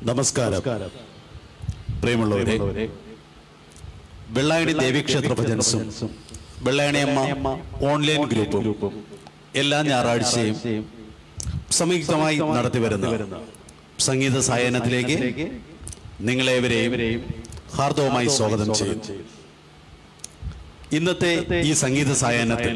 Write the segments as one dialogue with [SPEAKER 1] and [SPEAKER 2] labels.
[SPEAKER 1] നമസ്കാരം പ്രിയമുള്ളവരെ വെള്ളായണി ദേവീക്ഷേത്ര ഭജൻസും വെള്ളായണിയമ്മ ഓൺലൈൻ ഗ്രൂപ്പും എല്ലാ ഞായറാഴ്ചയും സംയുക്തമായി നടത്തിവരുന്ന സംഗീത സായനത്തിലേക്ക് നിങ്ങളേവരെയും ഹാർദവമായി സ്വാഗതം ചെയ്യും ഇന്നത്തെ ഈ സംഗീത സായനത്തിൽ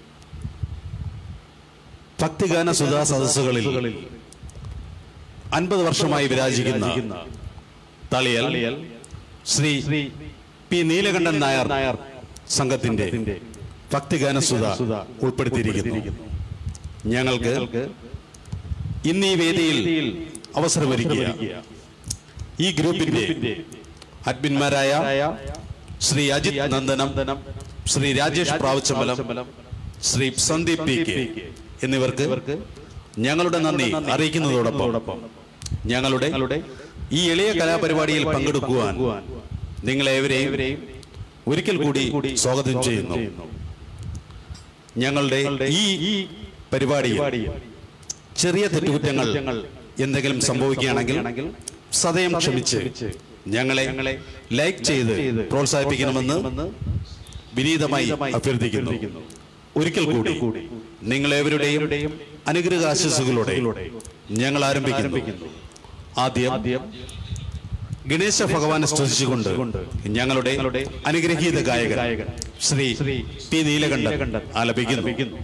[SPEAKER 1] ഭക്തിഗാന സുധാ സദസ്സുകളിൽ അൻപത് വർഷമായി വിരാജിക്കുന്ന തളിയൽ ശ്രീ പി നീലകണ്ഠൻ നായർ സംഘത്തിന്റെ ഭക്തിഗാന സുധ ഉൾപ്പെടുത്തിയിരിക്കുന്നു ഞങ്ങൾക്ക് ഇന്ന് ഈ വേദിയിൽ അവസരമൊരുക്കിയ ഈ ഗ്രൂപ്പിന്റെ അഡ്മിന്മാരായ ശ്രീ അജിത് നന്ദനം ശ്രീ രാജേഷ് പ്രാവച്ചമ്പലം ശ്രീ സന്ദീപ് പി കെ എന്നിവർക്ക് ഞങ്ങളുടെ നന്ദി അറിയിക്കുന്നതോടൊപ്പം ഞങ്ങളുടെ ഈ എളിയ കലാപരിപാടിയിൽ പങ്കെടുക്കുവാൻ നിങ്ങളേവരെയും ഒരിക്കൽ കൂടി സ്വാഗതം ചെയ്യുന്നു ഞങ്ങളുടെ ഈ പരിപാടിയിൽ ചെറിയ തെറ്റുകുറ്റങ്ങൾ എന്തെങ്കിലും സംഭവിക്കുകയാണെങ്കിൽ സദയം ക്ഷമിച്ച് ഞങ്ങളെ ലൈക്ക് ചെയ്ത് പ്രോത്സാഹിപ്പിക്കണമെന്ന് വിനീതമായി അഭ്യർത്ഥിക്കുന്നു ഒരിക്കൽ കൂടി നിങ്ങളേവരുടെയും അനുഗ്രഹാശസ്സുകളോടെ ഞങ്ങൾ ആരംഭിക്കുന്നു ആദ്യം ഗണേശ ഭഗവാനെ സ്തുതിച്ചുകൊണ്ട് ഞങ്ങളുടെ അനുഗ്രഹീത ഗായകൻ ശ്രീ പി നീലകണ്ഠൻ ആലപിക്കുന്നു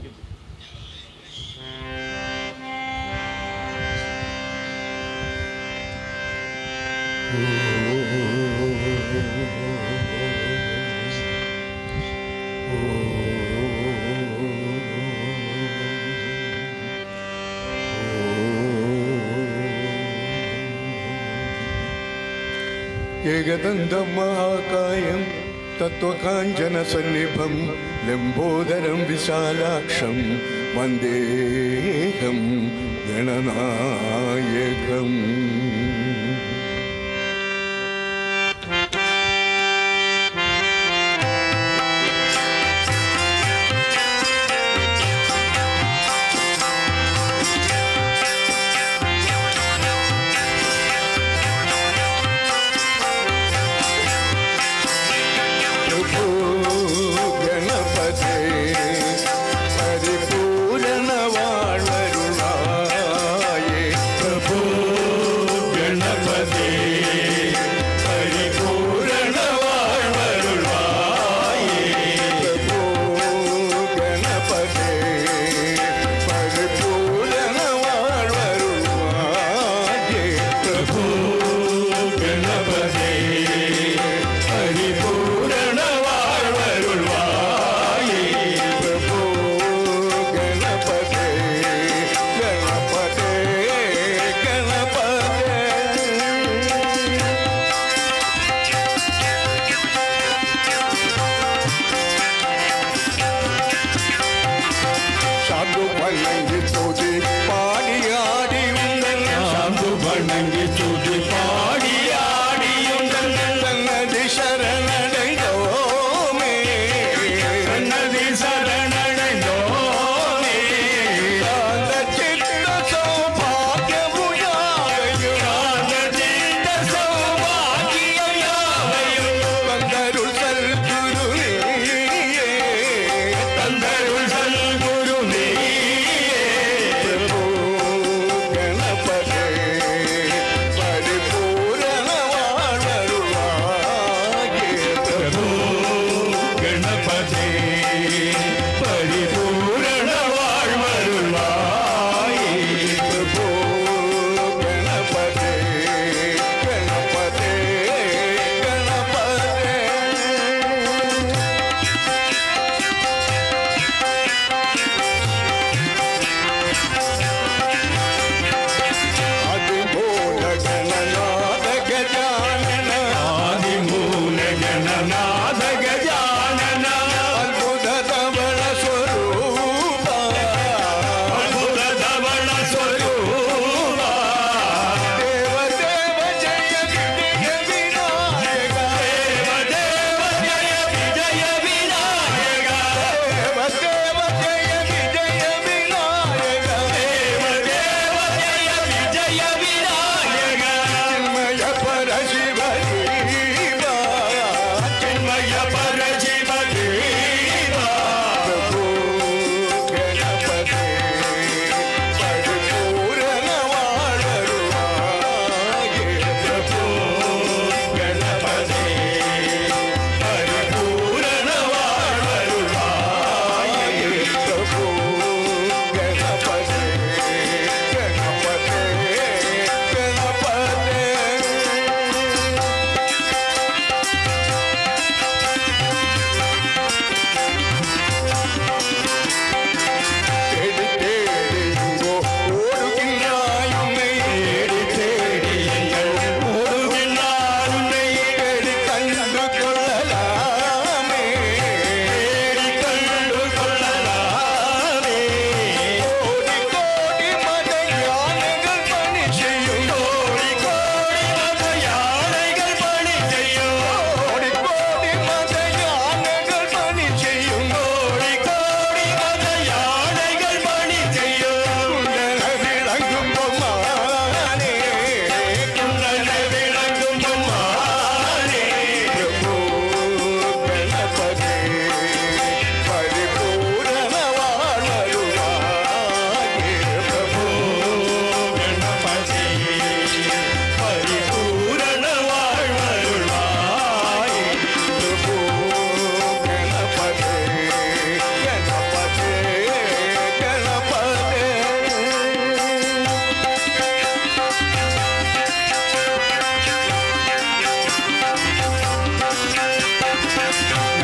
[SPEAKER 2] ഏകദന്തമഹാകായം തത്വകാഞ്ചനസന്നിഭം ലംബോദരം വിശാലാക്ഷം വന്ദേഹം ഗണനായകം പ്രഭു ഗണപതേ പരിപൂരണ വാഴ്വരുളായേ പ്രഭു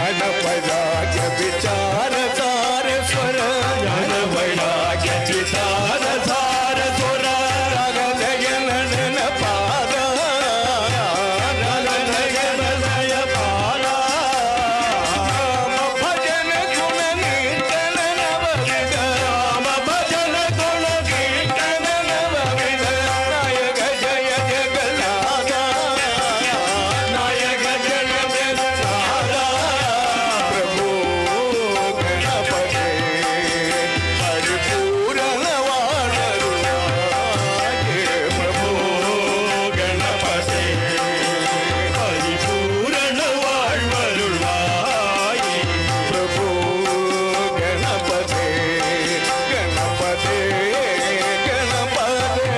[SPEAKER 2] ജ്ഞാനവൈരാഗ്യ വിചാര സാര സ്വര ജ്ഞാനവൈരാഗ്യ വിചാര സാര സ്വര രാഗലയനന പാദ രാഗലയനയ പാദ ഭജന ഗുണ കീർത്തന നവവിധ രാമ ഭജന ഗുണ കീർത്തന നവവിധ നായക ജയ ജഗന്നാഥ നായക ജയ ജഗന്നാഥ പ്രഭു ഗണപതി പരിപൂരണ വാഴരുളായേ പ്രഭു ഗണപതി പരിപൂരണ വാഴ്വരുളായേ പ്രഭു ഗണപതി ഗണപതി ഗണപതി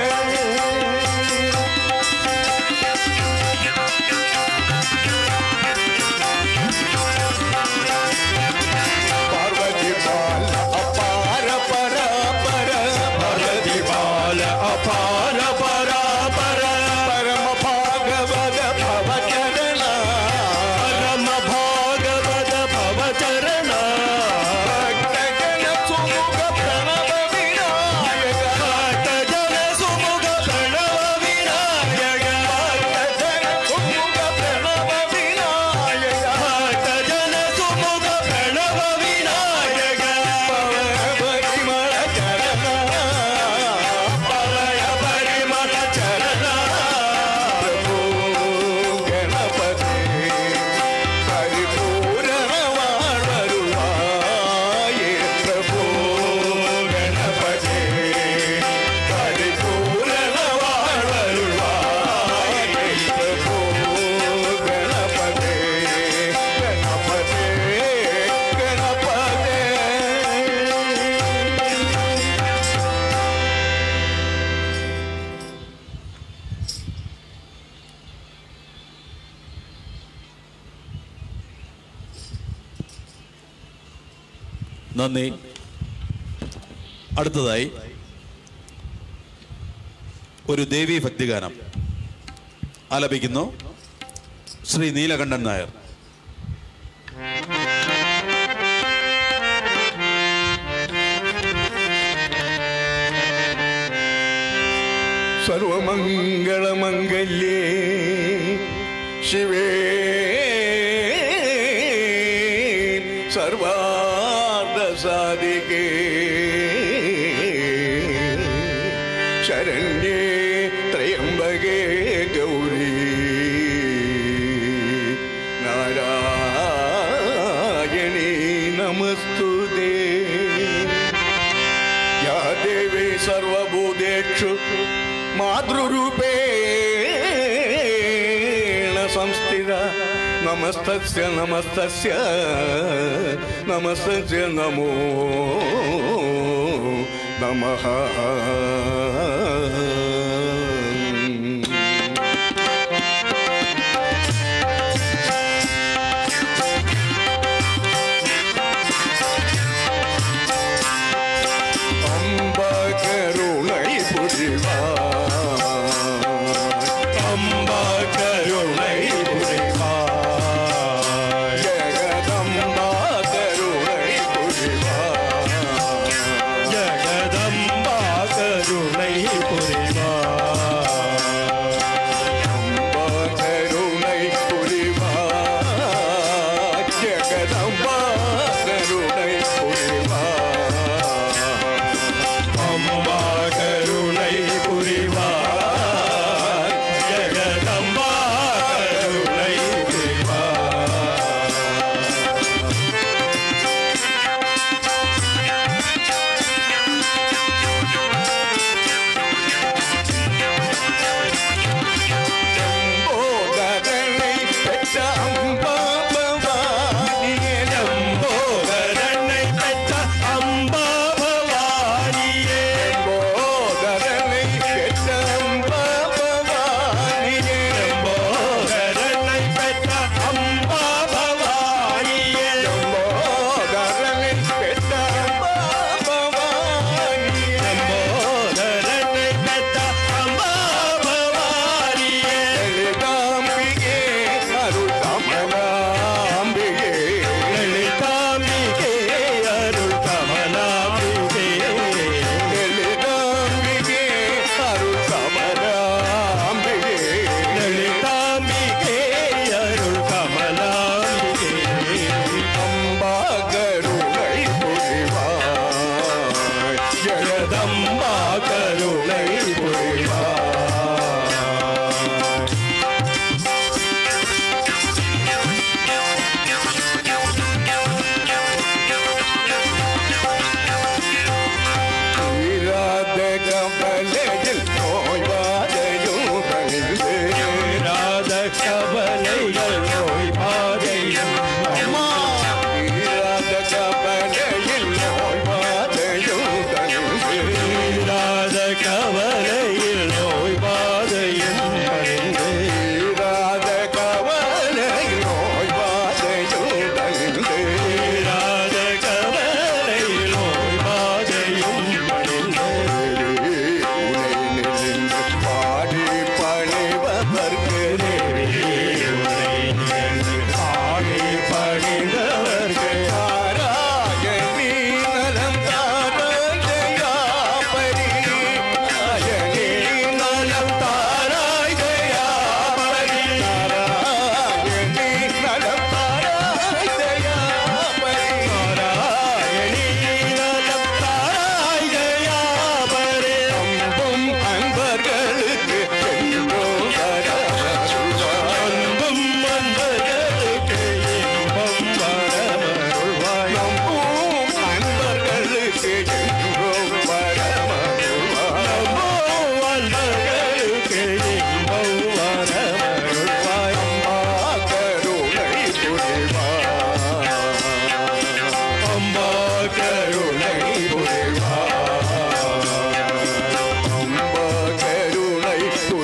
[SPEAKER 2] പാർവതി ബാല അപാര പര പര പാർവതി ബാല അപാര പര പര പരമ ഭാഗവത ഭവചരണ പരമ ഭാഗവത ഭവചരണ ഭക്തജന സുമുഖ പ്രണവ വിനായക ഭക്തജന സുമുഖ പ്രണവ വിനായക ഭക്തജന സുമുഖ പ്രണവ വിനായക ഭക്തജന സുമുഖ പ്രണവ വിനായക പരിമള ചരണ പലയ പരിമള ചരണ പ്രഭു ഗണപതി പരിപൂരണ വാഴരുളായേ പ്രഭു ഗണപതി പരിപൂരണ വാഴരുളായേ പ്രഭു ഗണപതി ഗണപതി ഗണപതി
[SPEAKER 1] നന്ദി അടുത്തതായി ഒരു ദേവീ ഭക്തിഗാനം ആലപിക്കുന്നു ശ്രീ നീലകണ്ഠൻ നായർ
[SPEAKER 2] സർവമംഗളമംഗല്യേ ശിവേ സർവാർദ്ധസാധികേ ശരണ്യേ ത്രയംബകേ ഗൗരീ നാരായണീ നമസ്തുതേ या देवी सर्वभूतेषु मातृरूपेण संस्थिता नमस्तस्य नमस्तस्य नमस्तस्य नमो नमः അമ്പ കരുണൈ പുരിവാൻ അമ്പ കരുണൈ പുരിവാൻ ജഗദംബ കരുണൈ പുരിവാൻ ജഗദംബ കരുണൈ പുരിവാൻ புரிவாய் அம்மா கருணை புரிவாய் அம்மா கருணை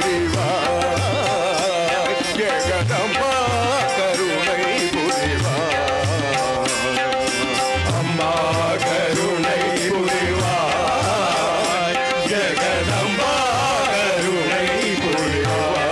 [SPEAKER 2] புரிவாய் ஜெகதம்மா கருணை புரிவாய் அம்மா கருணை புரிவாய் ஜெகதம்மா கருணை புரிவாய்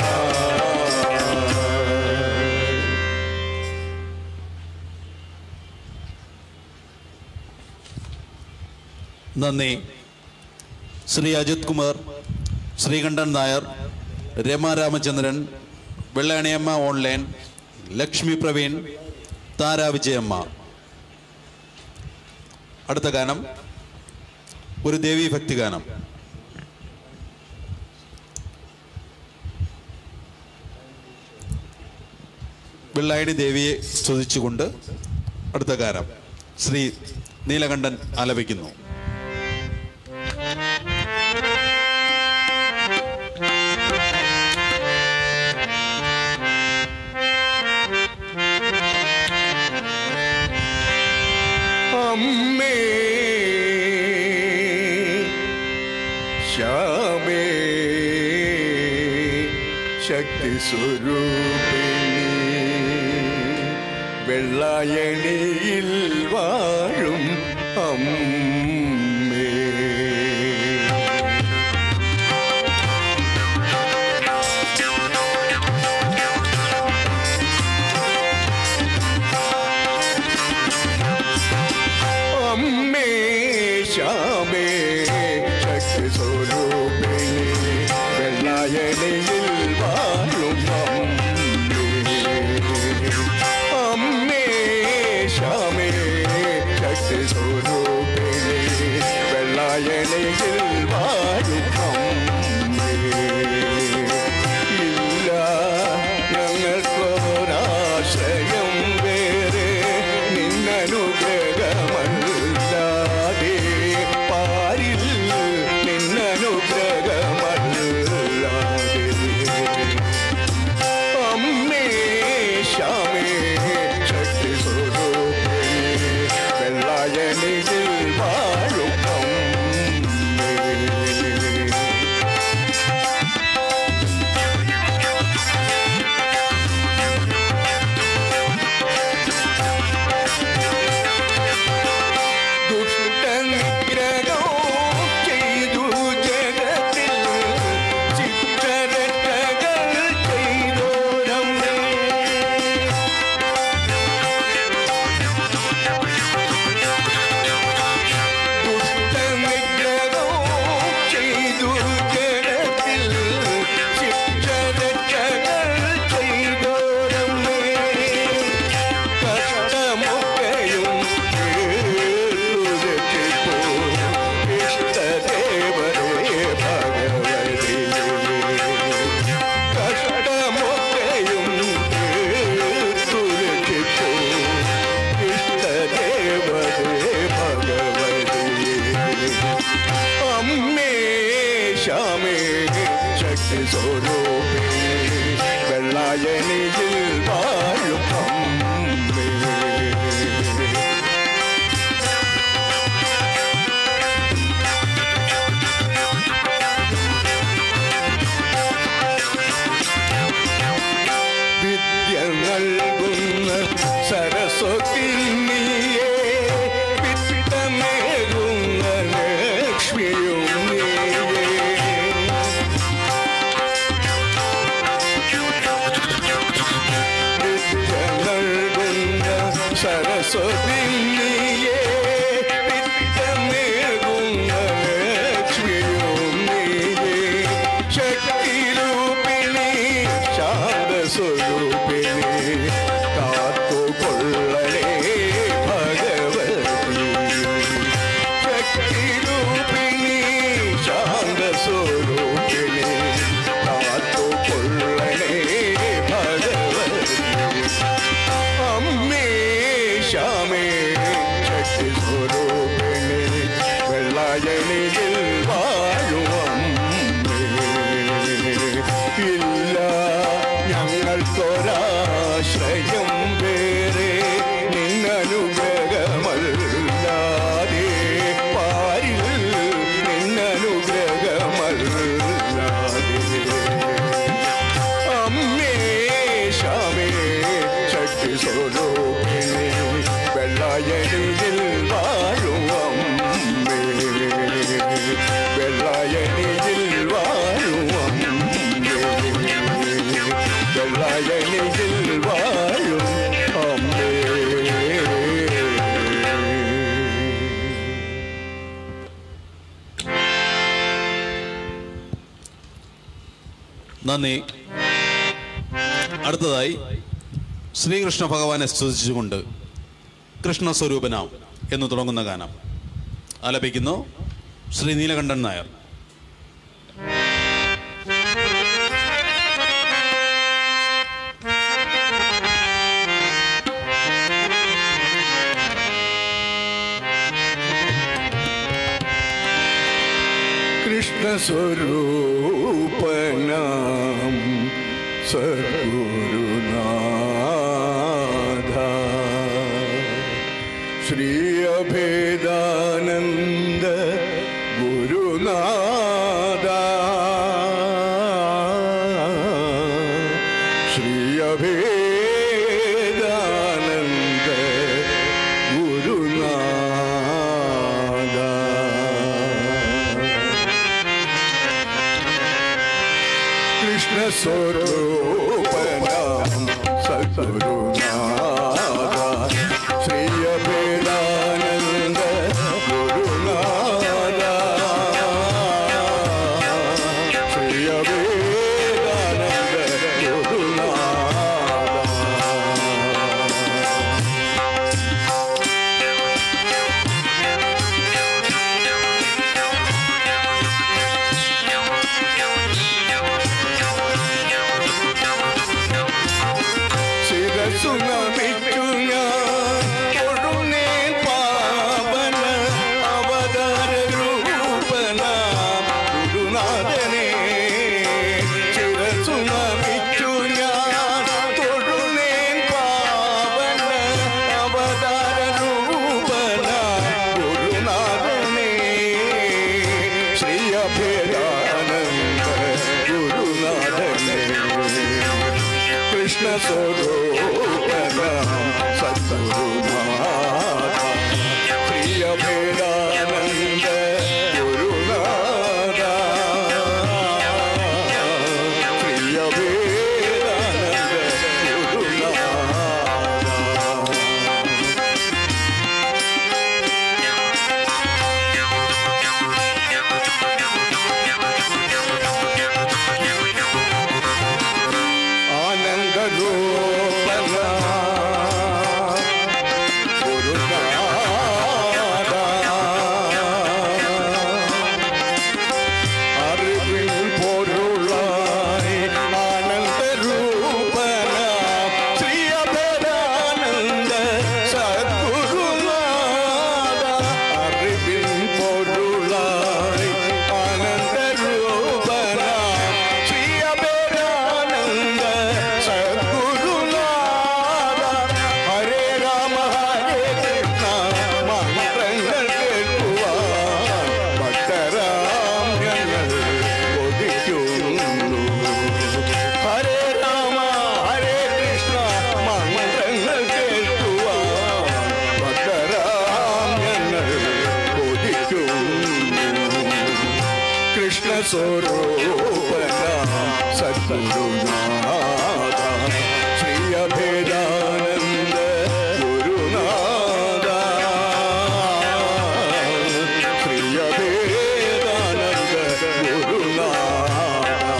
[SPEAKER 1] നന്ദി ശ്രീ അജിത് കുമാർ ശ്രീകണ്ഠൻ നായർ രമ രാമചന്ദ്രൻ വെള്ളാണിയമ്മ ഓൺലൈൻ ലക്ഷ്മി പ്രവീൺ താര വിജയമ്മ അടുത്ത ഗാനം ഒരു ദേവീ ഭക്തി ഗാനം വെള്ളായണി ദേവിയെ സ്തുതിച്ചുകൊണ്ട് അടുത്ത ഗാനം ശ്രീ നീലകണ്ഠൻ ആലപിക്കുന്നു
[SPEAKER 2] അമ്മേ ശ്യാമേ ശക്തി സ്വരൂപിണി വെള്ളായണിയിൽ വാഴും അമ്മേ അമ്മേ ശ്യാമേ ശക്തി സ്വരൂപിണി വെള്ളായണിയിൽ വാഴും അമ്മേ അമ്മേ ശ്യാമേ ശക്തി സ്വരൂപിണി വെള്ളായണിയിൽ വാഴും അമ്മേ ഇല്ല ഞങ്ങൾക്കൊരാശ്രയം വേറെ നിന്നനുഗ്രഹമല്ലാതെ പാരിൽ നിന്നനുഗ്രഹമല്ലാതെ അമ്മേ ശ്യാമേ ശക്തി സ്വരൂപിണി വെള്ളായണിയിൽ വാഴും അമ്മേ ദുഷ്ടനിഗ്രഹം ചെയ്തു ജഗത്തിൽ ചിത്രരക്ഷകൾ ചെയ്തോരമ്മേ ദുഷ്ടനിഗ്രഹം ചെയ്തു ജഗത്തിൽ ചിത്രരക്ഷകൾ ചെയ്തോരമ്മേ കഷ്ടമൊക്കെയും തീർത്തുരക്ഷിപ്പൂ. ഇഷ്ടദേവതേ ഭഗവതി. കഷ്ടമൊക്കെയും തീർത്തുരക്ഷിപ്പൂ. ഇഷ്ടദേവതേ ഭഗവതി. അമ്മേ ശ്യാമേ ശക്തി സ്വരൂപിണി വെള്ളായണിയിൽ വാഴും അമ്മേ വിദ്യ നൽകുന്ന സരസ്വതി നീയേ വിത്തമേകുന്ന ലക്ഷ്മിയും നീയേ വിദ്യ നൽകുന്ന സരസ്വതി നീയേ വിത്തമേകുന്ന ലക്ഷ്മിയും നീയേ ശക്തിരൂപിണി ശാന്തസ്വരൂപിണി കാത്തുകൊള്ളണേ ഭഗവതി ശക്തിരൂപിണി ശാന്തസ്വരൂപിണി കാത്തുകൊള്ളണേ ഭഗവതി അമ്മേ ശ്യാമേ വേറെ നിന്നനുഗ്രഹമല്ലാതെ പാരിൽ നിന്നനുഗ്രഹമല്ലാതെ അമ്മേ ശാമേ ശക്തി സ്വരൂപിണി വെള്ളായണിയിൽ വാഴും അമ്മേ വെള്ളായണിയിൽ വാഴും അമ്മേ വെള്ളായണിയിൽ വാഴും അമ്മേ
[SPEAKER 1] നന്ദി അടുത്തതായി ശ്രീകൃഷ്ണ ഭഗവാനെ സ്തുതിച്ചുകൊണ്ട് കൃഷ്ണസ്വരൂപനാം എന്ന് തുടങ്ങുന്ന ഗാനം ആലപിക്കുന്നു ശ്രീ നീലകണ്ഠൻ നായർ
[SPEAKER 2] കൃഷ്ണസ്വരൂപനാം സദ്ഗുരുനാഥ ശ്രീ അഭേദാനന്ദ ഗുരുനാഥ ശ്രീ അഭേദാനന്ദ ഗുരുനാഥ കൃഷ്ണ സ്വരൂപനാം സദ്ഗുരുനാഥ ശ്രീ അഭേദാനന്ദ ഗുരുനാഥ ശ്രീ അഭേദാനന്ദ ഗുരുനാഥ ശിരസു നമിക്കു ഞാൻ തൊഴുന്നേൻ പാവന അവതാര രൂപന ഗുരുനാഥനെ ശിരസു നമിക്കു ഞാൻ തൊഴുന്നേൻ പാവന അവതാര രൂപന ഗുരുനാഥനെ ശ്രീ അഭേദാനന്ദ ഗുരുനാഥനെ കൃഷ്ണ സ്വരൂപന സദ്ഗുരുനാഥ പ്രിയ ഭേദാനന്ദ ഗുരുനാഥ പ്രിയ ഭേദാനന്ദ ഗുരുനാഥ ആനന്ദരൂപന ഗുരുനാഥ അറിവിൽ പൊരുളായി ആനന്ദരൂപന ശ്രീ അഭരാനന്ദ സദ്ഗുരുനാഥ അറിവിൽ പൊരുളായി ആനന്ദരൂപന ശ്രീ അഭരാനന്ദ സദ്ഗുരുനാഥ ഹരേ രാമ ഹരേ കൃഷ്ണ മന്ത്രങ്ങൾ കേൾക്കുവാൻ ഭക്തരാം ഞങ്ങൾ കൊതിക്കുന്നു ഹരേ രാമ ഹരേ കൃഷ്ണ മന്ത്രങ്ങൾ കേൾക്കുവാൻ ഭക്തരാം ഞങ്ങൾ കൊതിക്കുന്നു കൃഷ്ണ സ്വരൂപന സദ്ഗുരുനാഥ ശ്രീ അഭേദാനന്ദ ഗുരുനാഥ ശ്രീ അഭേദാനന്ദ ഗുരുനാഥ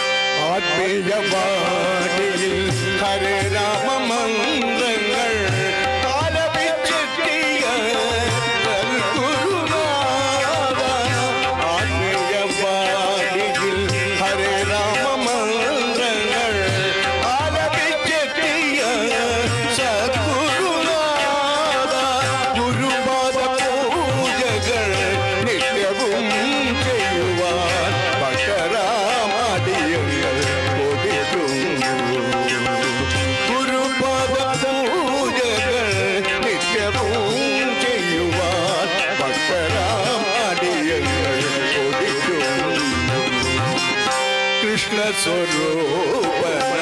[SPEAKER 2] ആത്മീയവാണിയിൽ ഹരേ രാമ മന്ത്രങ്ങൾ സ്വരൂപന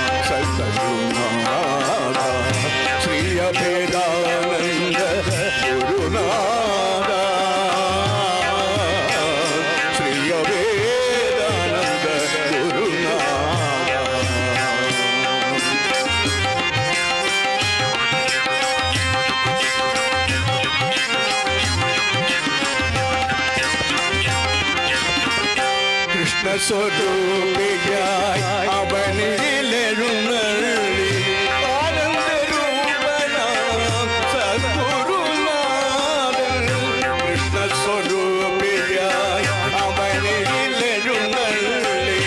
[SPEAKER 2] സദ്ഗുരുനാഥ ശ്രീ അഭേദാനന്ദ ഗുരുനാഥ ശ്രീ അഭേദാനന്ദ ഗുരുനാഥ കൃഷ്ണ സ്വരൂപിയായി അവനിലെഴുന്നള്ളി ആനന്ദരൂപനാം സദ്ഗുരുനാഥൻ കൃഷ്ണ സ്വരൂപിയായി അവനിലെഴുന്നള്ളി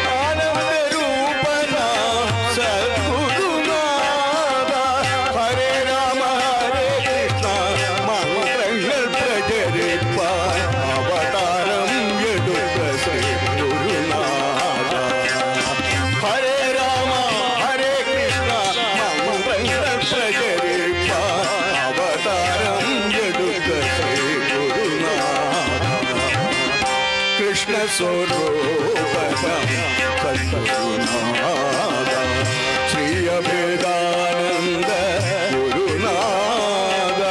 [SPEAKER 2] ആനന്ദരൂപനാം സദ്ഗുരുനാഥ ഹരേ രാമ ഹരേ കൃഷ്ണ മന്ത്രങ്ങൾ പ്രചരിപ്പാൻ അവതാരം എടുത്ത ശ്രീ ഗുരുനാഥ ഹരേ രാമ ഹരേ കൃഷ്ണ മന്ത്രങ്ങൾ പ്രചരിപ്പാൻ അവതാരം എടുത്ത ശ്രീ ഗുരുനാഥ കൃഷ്ണ സ്വരൂപം സദ്ഗുരുനാഥ ശ്രീ അഭേദാനന്ദ ഗുരുനാഥ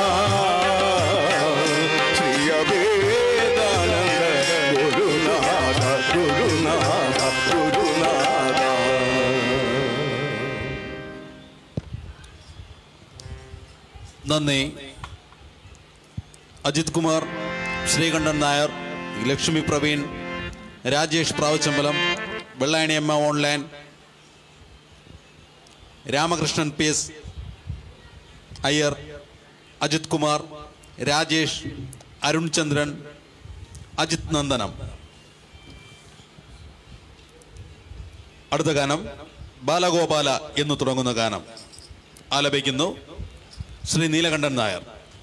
[SPEAKER 2] ശ്രീ അഭേദാനന്ദ ഗുരുനാഥ ഗുരുനാഥ ഗുരുനാഥ
[SPEAKER 1] നന്ദി Ajith Kumar Sreekantan Nair Lakshmi Praveen Rajesh Pravachambalam Vellayaniyamma online Ramakrishnan P S Iyer Ajith Kumar Rajesh Arun Chandran Ajith Nandanam അടുത്ത ഗാനം ബാലഗോപാല എന്ന് തുടങ്ങുന്ന ഗാനം ആലപിക്കുന്നു ശ്രീ നീലകണ്ഠൻ നായർ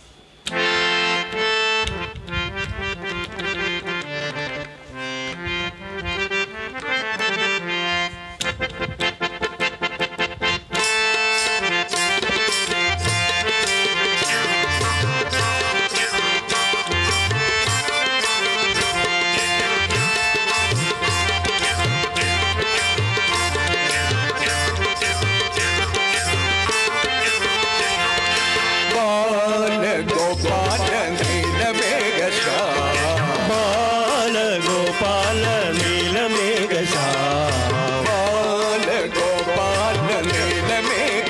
[SPEAKER 2] ബാല ഗോപാല നീലമേഘ
[SPEAKER 3] ബാലഗോപാല നീലമേഘശാ
[SPEAKER 2] ബാല ഗോപാല നീലമേഘ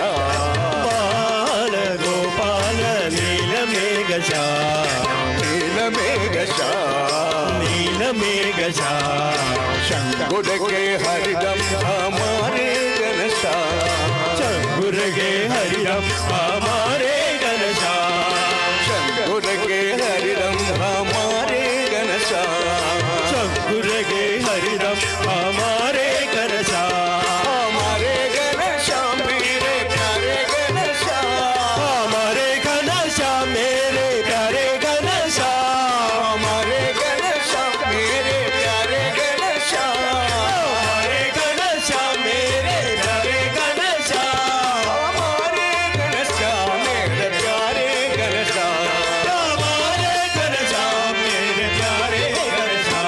[SPEAKER 3] ബാലഗോപാല നീലമേഘശാ
[SPEAKER 2] നീലമേഘ
[SPEAKER 3] നീലമേഘശാ
[SPEAKER 2] ശങ്കുടക്കെ ഹരിതം ഹമാരേ ഗണശാ
[SPEAKER 3] ചങ്കുരകെ ഹരിരം ഹമാരേ ഗണശാ
[SPEAKER 2] ശങ്കുടക്കെ ഹരിതം ഹമാരേ ഗണശാ
[SPEAKER 3] ചങ്കുരകെ ഹരിരം ഹമാരേ ഗണശാ
[SPEAKER 2] हमारे घनश्याम मेरे प्यारे घनश्याम
[SPEAKER 3] हमारे घनशा मेरे प्यारे घनशा
[SPEAKER 2] हमारे घनश्याम मेरे प्यारे घनश्याम
[SPEAKER 3] हमारे घनशा मेरे प्यारे घनशा
[SPEAKER 2] हमारे घनश्याम मेरे प्यारे घनश्याम
[SPEAKER 3] हमारे घनशा मेरे प्यारे घनशा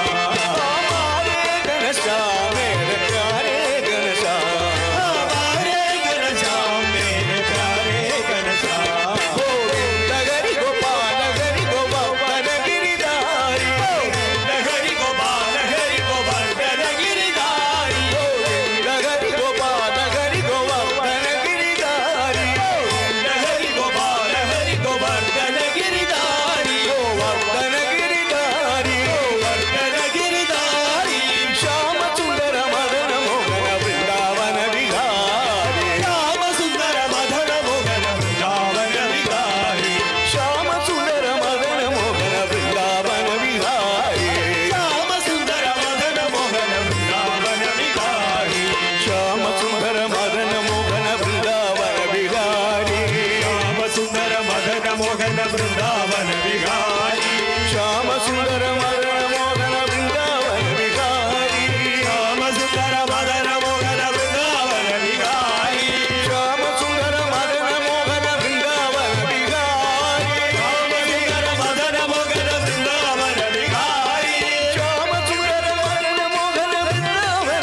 [SPEAKER 2] हमारे घनश्याम मेरे प्यारे घनश्याम
[SPEAKER 3] हमारे घनशा मेरे प्यारे घनशा
[SPEAKER 2] गोविंद हरि गोपाल हरि गोपाल गिरिधारी
[SPEAKER 3] हरि गोपाल हरि गोवर्धन गिरिधारी
[SPEAKER 2] गोविंद हरि गोपाल हरि गोपाल गिरिधारी
[SPEAKER 3] हरि गोपाल हरि गोवर्धन गिरिधारी
[SPEAKER 2] गोवर्धन गिरिधारी
[SPEAKER 3] गोवर्धन गिरिधारी
[SPEAKER 2] श्याम सुंदर मदन मोहन वृंदावन विहारी
[SPEAKER 3] श्याम सुंदर मदन मोहन वृंदावन विहारी
[SPEAKER 2] श्याम सुंदर मदन मोहन वृंदावन विहारी
[SPEAKER 3] श्याम सुंदर मदन मोहन वृंदावन विहारी
[SPEAKER 2] श्याम सुंदर मदन मोहन वृंदावन विहारी
[SPEAKER 3] श्याम सुंदर मदन मोहन वृंदावन विहारी
[SPEAKER 2] श्याम सुंदर मदन मोहन वृंदावन विहारी
[SPEAKER 3] श्याम सुंदर मदन मोहन वृंदावन विहारी
[SPEAKER 2] श्याम सुंदर मदन मोहन वृंदावन विहारी
[SPEAKER 3] श्याम सुंदर मदन मोहन वृंदावन विहारी
[SPEAKER 2] श्याम सुंदर मदन मोहन वृंदावन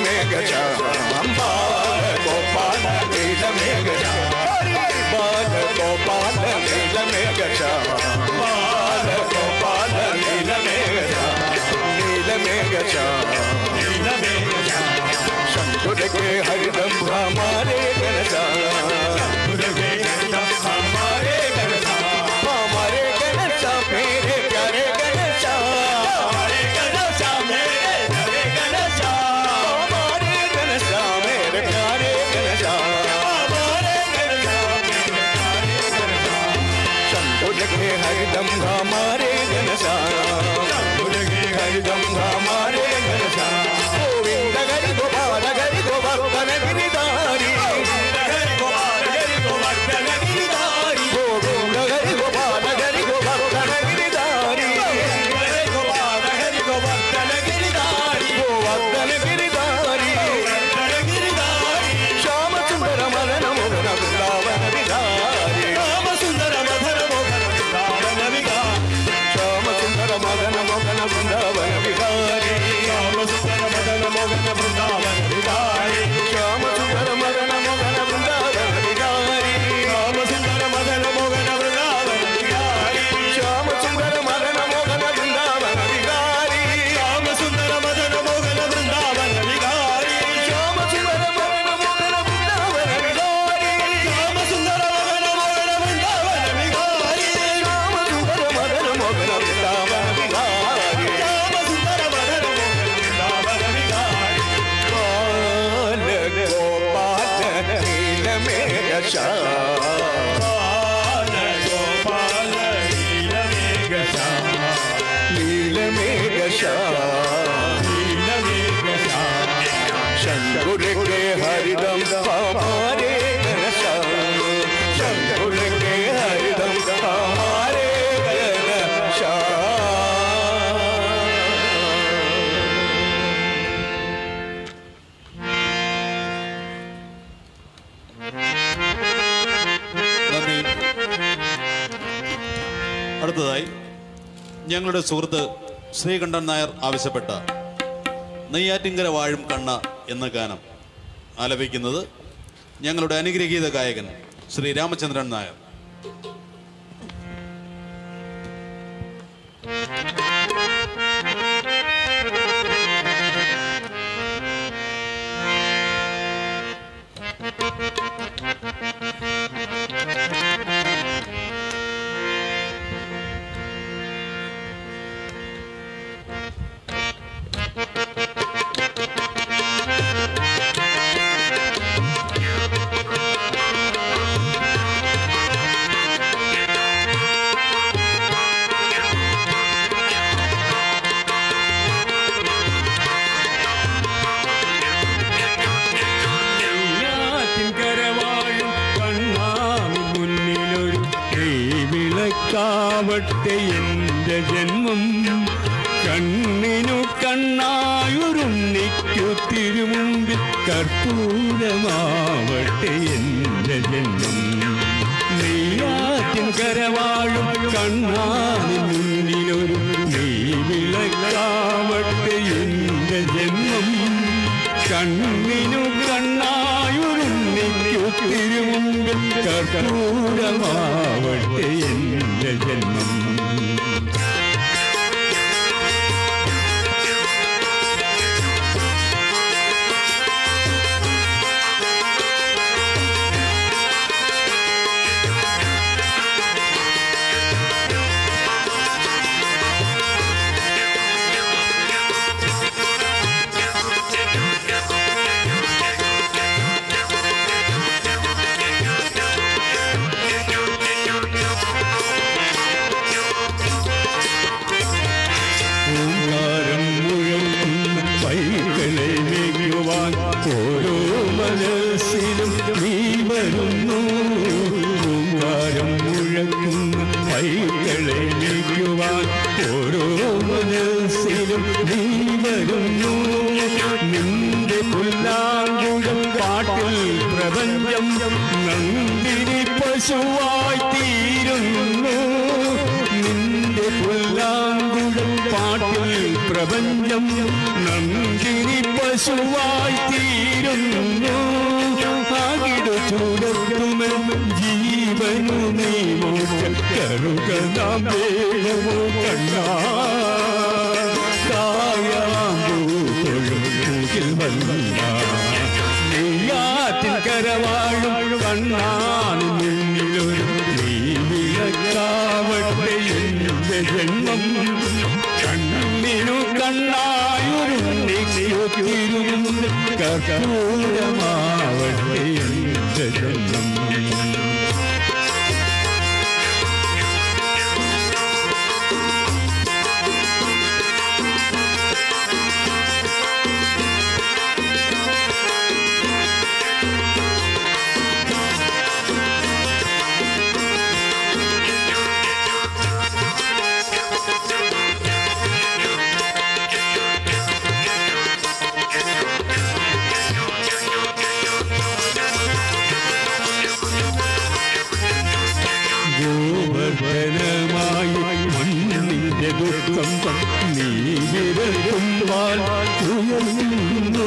[SPEAKER 2] നീലമേഘശ്യാം ബാലഗോപാല നീലമേഘശ്യാം ബാലഗോപാല നീലമേഘശ്യാം ബാലഗോപാല നീലമേഘശ്യാം നീലമേഘശ്യാം शंकुरके हरिदम हमारे गणसा हमारे गणसा मेरे प्यारे गणसा हमारे गणसा मेरे प्यारे गणसा शंकुरके हरिदम हमारे गणसा हरिदम हमारे गणसा गोविंद हरि गोपाल हरि गोवर्धन गिरिधारी गोविंद हरि गोपाल हरि गोवर्धन गिरिधारी गोवर्धन गिरिधारी श्याम सुंदर मदन मोहन वृंदावन विहारी श्याम सुंदर मदन मोहन वृंदावन विहारी श्याम सुंदर मदन मोहन वृंदावन विहारी श्याम सुंदर मदन मोहन वृंदावन विहारी श्याम सुंदर मदन मोहन वृंदावन विहारी श्याम सुंदर मदन मोहन वृंदावन विहारी श्याम सुंदर मदन मोहन वृंदावन विहारी श्याम सुंदर मदन मोहन वृंदावन विहारी श्याम सुंदर मदन मोहन वृंदावन विहारी श्याम सुंदर मदन मोहन वृंदावन विहारी श्याम सुंदर मदन मोहन वृंदावन विहारी श्याम सुंदर मदन मोहन वृंदावन विहारी बाल गोपाल नीलमेघ नीलमेघ शंकुर के हरिदम हमारे घनसा शंकुर के हरिदम हमारे घनसा
[SPEAKER 1] നന്ദി അടുത്തതായി ഞങ്ങളുടെ സുഹൃത്ത് ശ്രീകണ്ഠൻ നായർ ആവശ്യപ്പെട്ട നെയ്യാറ്റിങ്കര വാഴും കണ്ണ എന്ന ഗാനം ആലപിക്കുന്നത് ഞങ്ങളുടെ അനുഗ്രഹീത ഗായകൻ ശ്രീ രാമചന്ദ്രൻ നായർ
[SPEAKER 3] കരവാഴും കണ്ണാമി മുന്നിലൊരു വിളക്കാവട്ടെ എന്റെ ജന്മം കണ്ണിനു കണ്ണായുരുണ്ണിക്കു തിരുമുമ്പിൽ കർപ്പൂരമാവട്ടെ എന്റെ ജന്മം നെയ്യാറ്റിൻ കരവാഴും കണ്ണാമി മുന്നിലൊരു വിളക്കാവട്ടെ എന്റെ ജന്മം കണ്ണിനു കണ്ണായുരുണ്ണിക്കു തിരുമുമ്പിൽ കർപ്പൂരമാവട്ടെ എന്റെ ജന്മം ഓങ്കാരം മുഴങ്ങുന്ന പൈകളെ മേയ്ക്കുവാൻ ഓരോ മനസ്സിലും നീ വരുന്നു ഓങ്കാരം മുഴങ്ങുന്ന പൈകളെ മേയ്ക്കുവാൻ ഓരോ മനസ്സിലും നീ വരുന്നു നിന്റെ പുല്ലാങ്കുഴം പാട്ടിൽ പ്രപഞ്ചം നന്ദിനി പശുവായി തീരുന്നു നിന്റെ പുല്ലാങ്കുഴം പാട്ടിൽ
[SPEAKER 2] പ്രപഞ്ചം നന്ദിനി പശുവായി തീരുന്നു ആകിടു ചുടത്തുമൻ ജീവനു നീ മോച കരുക നാം വേഗമോ കണ്ണാ കായാമ്പൂതൊഴുകിൽ വന്ന നെയ്യാറ്റിൻ കരവാഴും കണ്ണാൻ മുന്നിലൊരു നീ വിളക്കാവട്ടെ എന്റെ ജന്മം കണ്ണിനു കണ്ണായൊരു നിത്യോത്തിരും കർപ്പൂരമാവട്ടെ എന്റെ ജന്മം ഗോവർദ്ധനമായി മണ്ണിന്റെ ദുഃഖം നീ വിരൽക്കുമ്പാൽ ഉയർന്നു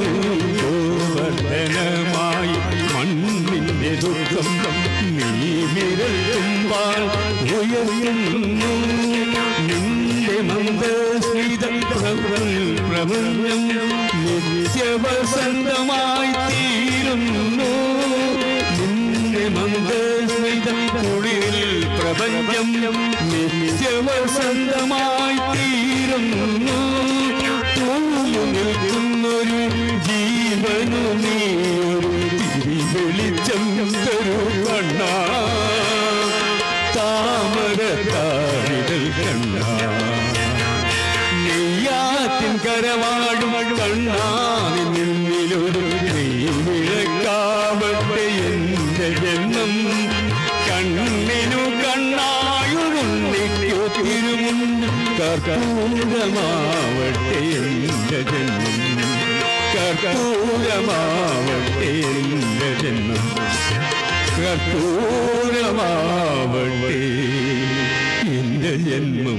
[SPEAKER 2] ഗോവർദ്ധനമായി മണ്ണിന്റെ ദുഃഖം നീ വിരൽക്കുമ്പാൽ ഉയർന്നു നിന്റെ മന്ദസ്മിത പ്രപഞ്ചം നിത്യവസന്തമായി തീരുന്നു നിന്റെ മന്ദസ്മിത കുളിരിൽ പ്രപഞ്ചം നിത്യവസന്തമായി തീരുന്നു തൂങ്ങു നിൽക്കുന്നൊരു ജീവനു നീ ഒരു തിരി വെളിച്ചം തരൂ കണ്ണാ താമര താരിടൽ കണ്ണാ നെയ്യാറ്റിൻ കരവാടും കണ്ണാതി നിന്നിലൊരു നീ വിളക്കാവട്ടെ എന്റെ ജന്മം കണ്ണിനു കണ്ണായൊരുണ്ണിക്കു തിരുമുണ്ട് കർപ്പൂരമാവട്ടെ എന്റെ ജന്മം കർപ്പൂരമാവട്ടെ എന്റെ ജന്മം കർപ്പൂരമാവട്ടെ എന്റെ ജന്മം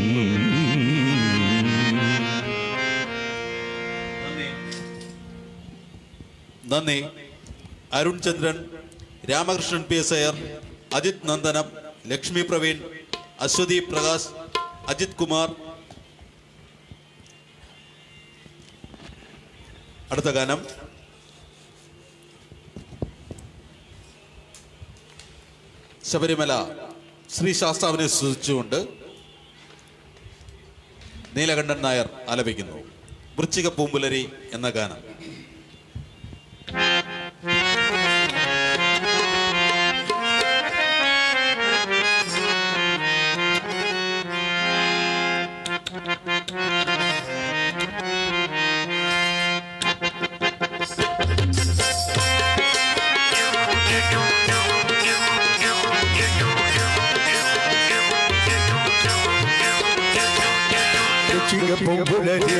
[SPEAKER 1] നന്ദി അരുൺ ചന്ദ്രൻ രാമകൃഷ്ണൻ പി എസ് അയ്യർ അജിത് നന്ദനം ലക്ഷ്മി പ്രവീൺ അശ്വതി പ്രകാശ് അജിത് കുമാർ അടുത്ത ഗാനം ശബരിമല ശ്രീ ശാസ്താവിനെ സ്തുതിച്ചുകൊണ്ട് നീലകണ്ഠൻ നായർ ആലപിക്കുന്നു വൃശ്ചിക പൂമ്പുലരി എന്ന ഗാനം
[SPEAKER 2] ചികപ്പുലരി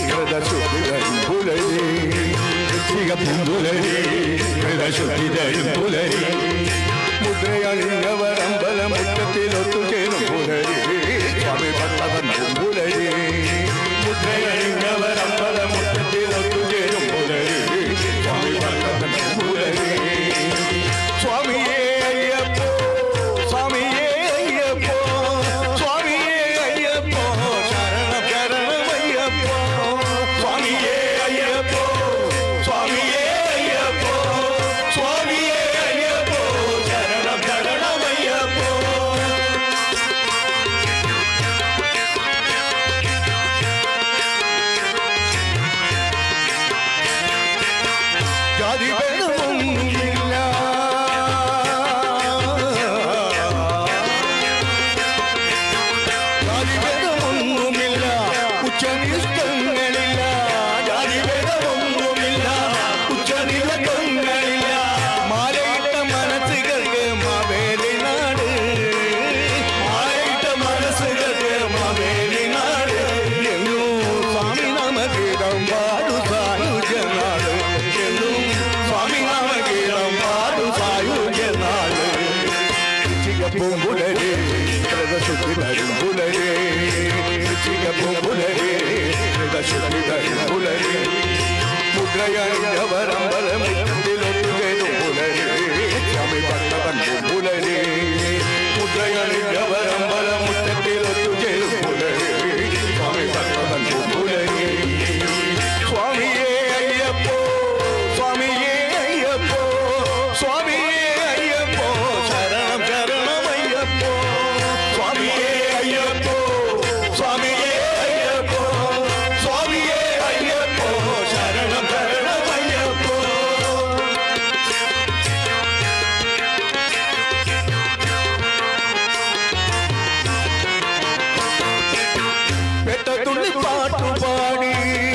[SPEAKER 2] പുലരി ചികപ്പുലരി പുലരി മുദ്രയണിഞ്ഞവരമ്പല മുറ്റത്തിലൊത്തുചേരും പുലരി സ്വാമി ഭക്തവൻ പുലരി മുദ്രയണിഞ്ഞവരമ്പല മുറ്റത്തിലൊത്തുചേരും പുലരി സ്വാമി ഭക്തവൻ പുലരി സ്വാമിയേ അയ്യപ്പോ സ്വാമിയേ അയ്യപ്പോ സ്വാമിയേ അയ്യപ്പോ ശരണം ശരണമയ്യപ്പോ സ്വാമിയേ അയ്യപ്പോ സ്വാമിയേ അയ്യപ്പോ സ്വാമിയേ അയ്യപ്പോ ശരണം ശരണമയ്യപ്പോ ജാതി ഭേദമൊന്നുമില്ല ജാതി ഭേദമൊന്നുമില്ല ഉച്ചനിഷ്ടങ്ങളില്ല ജാതി ഭേദമൊന്നുമില്ല ഉച്ചനിഷ്ടങ്ങളില്ല മാലയിട്ട മനസ്സുകൾക്ക് മാവേലി നാട് മാലയിട്ട മനസ്സുകൾക്ക് മാവേലി നാട് എന്നും സ്വാമി നാമഗീതം പാടു സായുജനാട് എന്നും സ്വാമി നാമഗീതം പാടു സായുജനാട് ചികപ്പൂമ്പുലരി പുലരേ വ്രതശുദ്ധി തരും പുലരേ ചികപ്പും പുലരേ വ്രതശുദ്ധി തരും പുലരേ മുദ്രയണിഞ്ഞവരമ്പലമുറ്റിലൊത്തുകയും പുലരേ സ്വാമി ഭക്തബന്ധു പുലരേ മുദ്രയണിഞ്ഞവരമ്പലമുറ്റത്തിലൊത്തുകയും പുലരേ സ്വാമി ഭക്തബന്ധു പുലരേ സ്വാമിയേ അയ്യപ്പോ സ്വാമിയേ അയ്യപ്പോ സ്വാമിയേ അയ്യപ്പോ ശരണം ശരണം അയ്യപ്പോ സ്വാമിയേ അയ്യപ്പോ സ്വാമിയേ അയ്യപ്പോ സ്വാമിയേ അയ്യപ്പോ ശരണം ശരണം അയ്യപ്പോ പെട്ടതുള്ളി പാട്ടുപാടി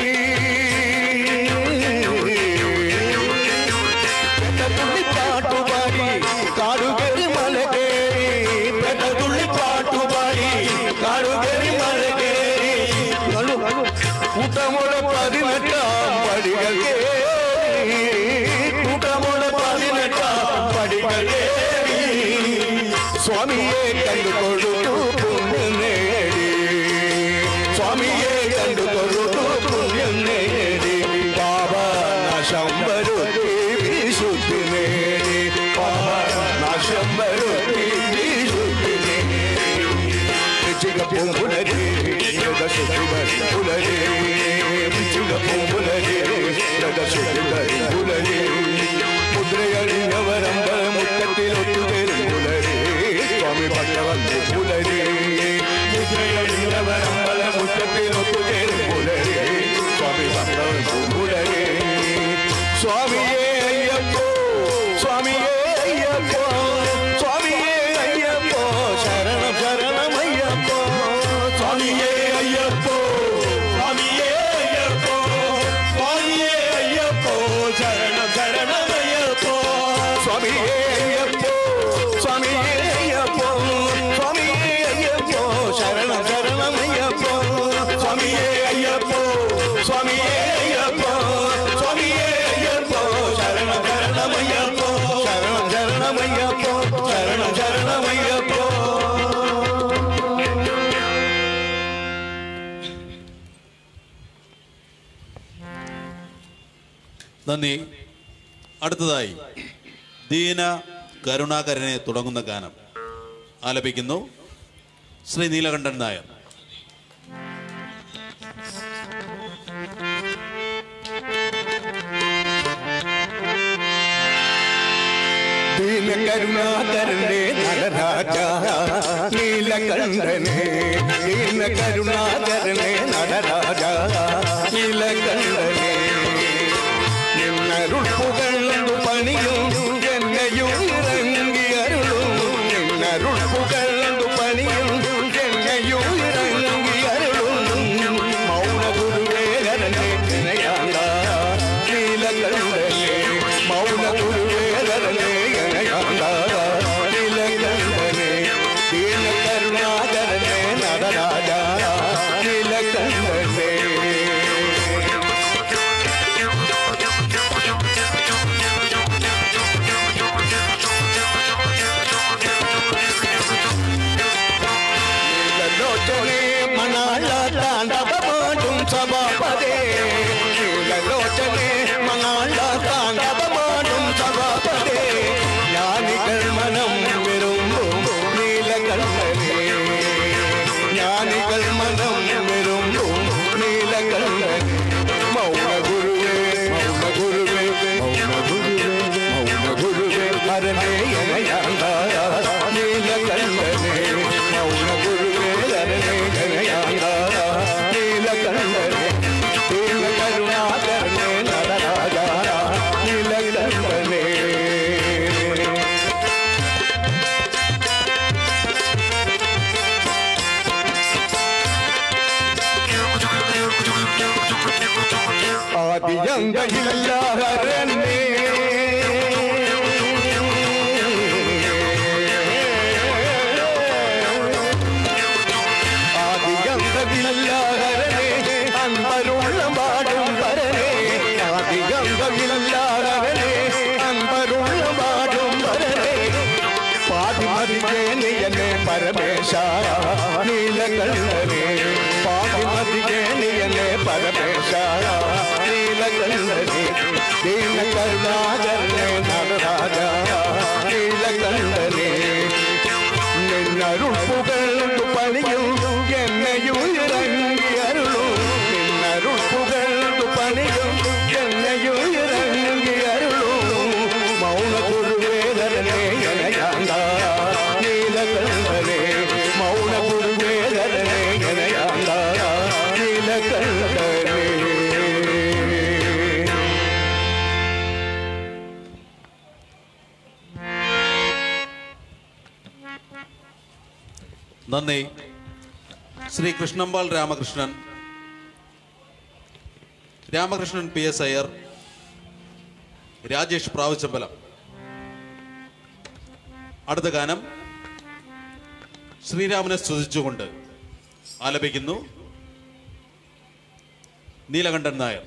[SPEAKER 2] പെട്ടതുള്ളി പാട്ടുപാടി കാടുകേറി മലകേറി പെട്ടതുള്ളി പാട്ടുപാടി കാടുകേറി മലകേറി കൂട്ടമുള്ള പതിനെട്ടാം പടികൾ കേറി കൂട്ടമുള്ള പതിനെട്ടാം പടികൾ കേറി സ്വാമിയെ കണ്ടു കൊടുത്തു പുണ്യം നേടി സ്വാമിയെ കണ്ടു കൊടുത്തു പുണ്യം നേടി പാപനാശം വരുത്തി വിശുദ്ധി നേടി പാപനാശം വരുത്തി വിശുദ്ധി നേടി ചികപ്പും പുലരേ ശുദ്ധി പുലരേ ചികപ്പും പുലരേ ശുദ്ധി പുലരേ മുദ്രയണിഞ്ഞവരമ്പല മുറ്റത്തിലൊത്തുതരും പുലരേ സ്വാമി ഭക്തവന്ദ പുലരേ മുദ്രയണിഞ്ഞവരമ്പല മുറ്റത്തിലൊത്തുതരും പുലരേ സ്വാമി ഭക്തവന്ദ പുലരേ സ്വാമിയേ അയ്യപ്പോ സ്വാമിയേ അയ്യപ്പോ സ്വാമിയേ അയ്യപ്പോ ശരണം ശരണം അയ്യപ്പോ സ്വാമിയേ അയ്യപ്പോ
[SPEAKER 3] സ്വാമിയേ അയ്യപ്പോ സ്വാമിയേ അയ്യപ്പോ ശരണം ശരണം അയ്യപ്പോ
[SPEAKER 2] സ്വാമിയേ അയ്യപ്പോ സ്വാമിയേ അയ്യപ്പോ സ്വാമിയേ അയ്യപ്പോ ശരണം ശരണം അയ്യപ്പോ സ്വാമിയേ അയ്യപ്പോ സ്വാമിയേ അയ്യപ്പോ സ്വാമിയേ അയ്യപ്പോ ശരണം ശരണം അയ്യപ്പോ ശരണം ശരണം അയ്യപ്പോ ശരണം ശരണം അയ്യപ്പോ
[SPEAKER 1] നന്ദി അടുത്തതായി ദീന കരുണാകരനെ തുടങ്ങുന്ന ഗാനം ആലപിക്കുന്നു ശ്രീ നീലകണ്ഠൻ നായർ
[SPEAKER 2] ദീനകരുണാകരനെ നടരാജ നീലകണ്ഠനെ ദീനകരുണാകരനെ നടരാജ നീലകണ്ഠനെ നിന്നരുൾ പുകഴ്ന്നു പണിയും എന്നെയും ഇറങ്ങി അരുളും നിന്നരുൾ പുകഴ്ന്നു പണിയും എന്നെയും ഇറങ്ങി അരുളും മൗന ഗുരുവേരനെ ഇണയാണ്ട നീലകണ്ഠനെ മൗന ഗുരുവേരനെ ഇണയാണ്ട നീലകണ്ഠനെ ദീനകരുണാകരനെ നടരാജ നീലകണ്ഠനെ നീലലോചനെ മണാള താണ്ഡവമാടും സഭാപതേ നീലലോചനെ മണാള താണ്ഡവമാടും സഭാപതേ ജ്ഞാനികൾ മനം വെറുമ്പും നീലകണ്ഠനെ ജ്ഞാനികൾ മനം വെറുമ്പും നീലകണ്ഠനെ മൗന ഗുരുവേ മൗന ഗുരുവേ മൗന ഗുരുവേ മൗന ഗുരുവേ ഹരണേ യനയാണ്ട നീലകണ്ഠനെ മൗന ഗുരുവേ ഹരണേ യനയാണ്ട നീലകണ്ഠനെ നീലകരുണാകരനെ നടരാജ നീലകണ്ഠനെ ആദിയങ്കയില്ലാഹരനെ ആദിയങ്കയില്ലാഹരനെ അൻപരുള്ള പാടും വരനെ ആദിയങ്കയില്ലാഹരനെ അൻപരുള്ള പാടും വരനെ പാതിമതിയെ നീ എന്നെ പര പരമേശ നീലകണ്ഠനെ പാതിമതികേണിയനെ പരമേശ നീലകണ്ഠനെ ദീനകരുണാകരനെ നടരാജ നീലകണ്ഠനെ നിന്നരുൾ പുകഴ്ന്നു പണിയും എന്നെയുയിറങ്ങി അരുളും നിന്നരുൾ പുകഴ്ന്നു പണിയും എന്നെയുയിറങ്ങി അരുളും മൗന ഗുരുവേദനെ എനയാണ്ട നീലകണ്ഠനെ മൗന ഗുരുവേദനെ എനയാണ്ട നീലകണ്ഠനെ
[SPEAKER 1] നന്ദി ശ്രീ കൃഷ്ണമ്പാൾ രാമകൃഷ്ണൻ രാമകൃഷ്ണൻ പി എസ് അയ്യർ രാജേഷ് പ്രാവുച്ചമ്പലം അടുത്ത ഗാനം ശ്രീരാമനെ സ്തുതിച്ചുകൊണ്ട് ആലപിക്കുന്നു നീലകണ്ഠൻ നായർ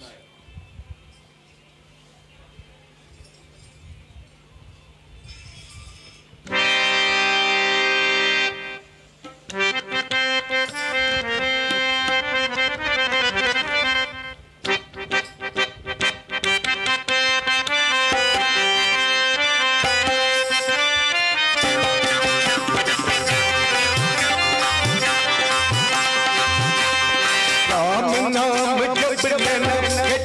[SPEAKER 2] राम नाम जप जन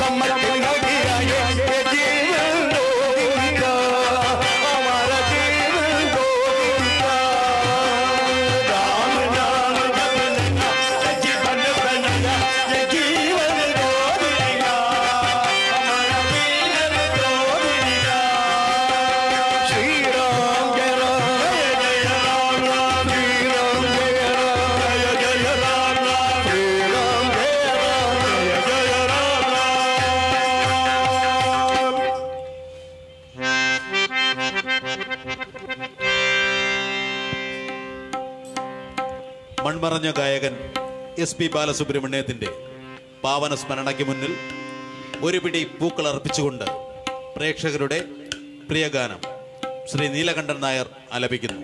[SPEAKER 1] മൺമറഞ്ഞ ഗായകൻ എസ് പി ബാലസുബ്രഹ്മണ്യത്തിന്റെ പാവന സ്മരണയ്ക്ക് മുന്നിൽ ഒരു പിടി പൂക്കൾ അർപ്പിച്ചുകൊണ്ട് പ്രേക്ഷകരുടെ പ്രിയഗാനം ശ്രീ നീലകണ്ഠൻ നായർ ആലപിക്കുന്നു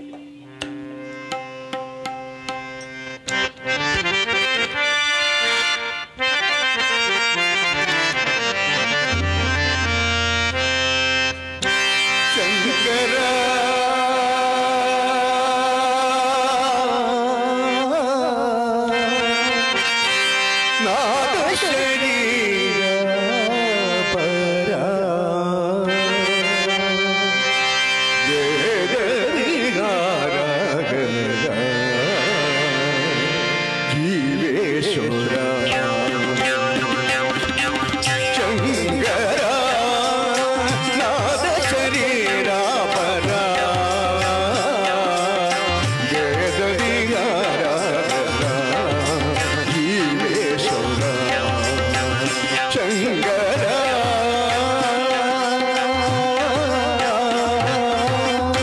[SPEAKER 2] ശങ്കര നാദശരീര പരാ ശങ്കര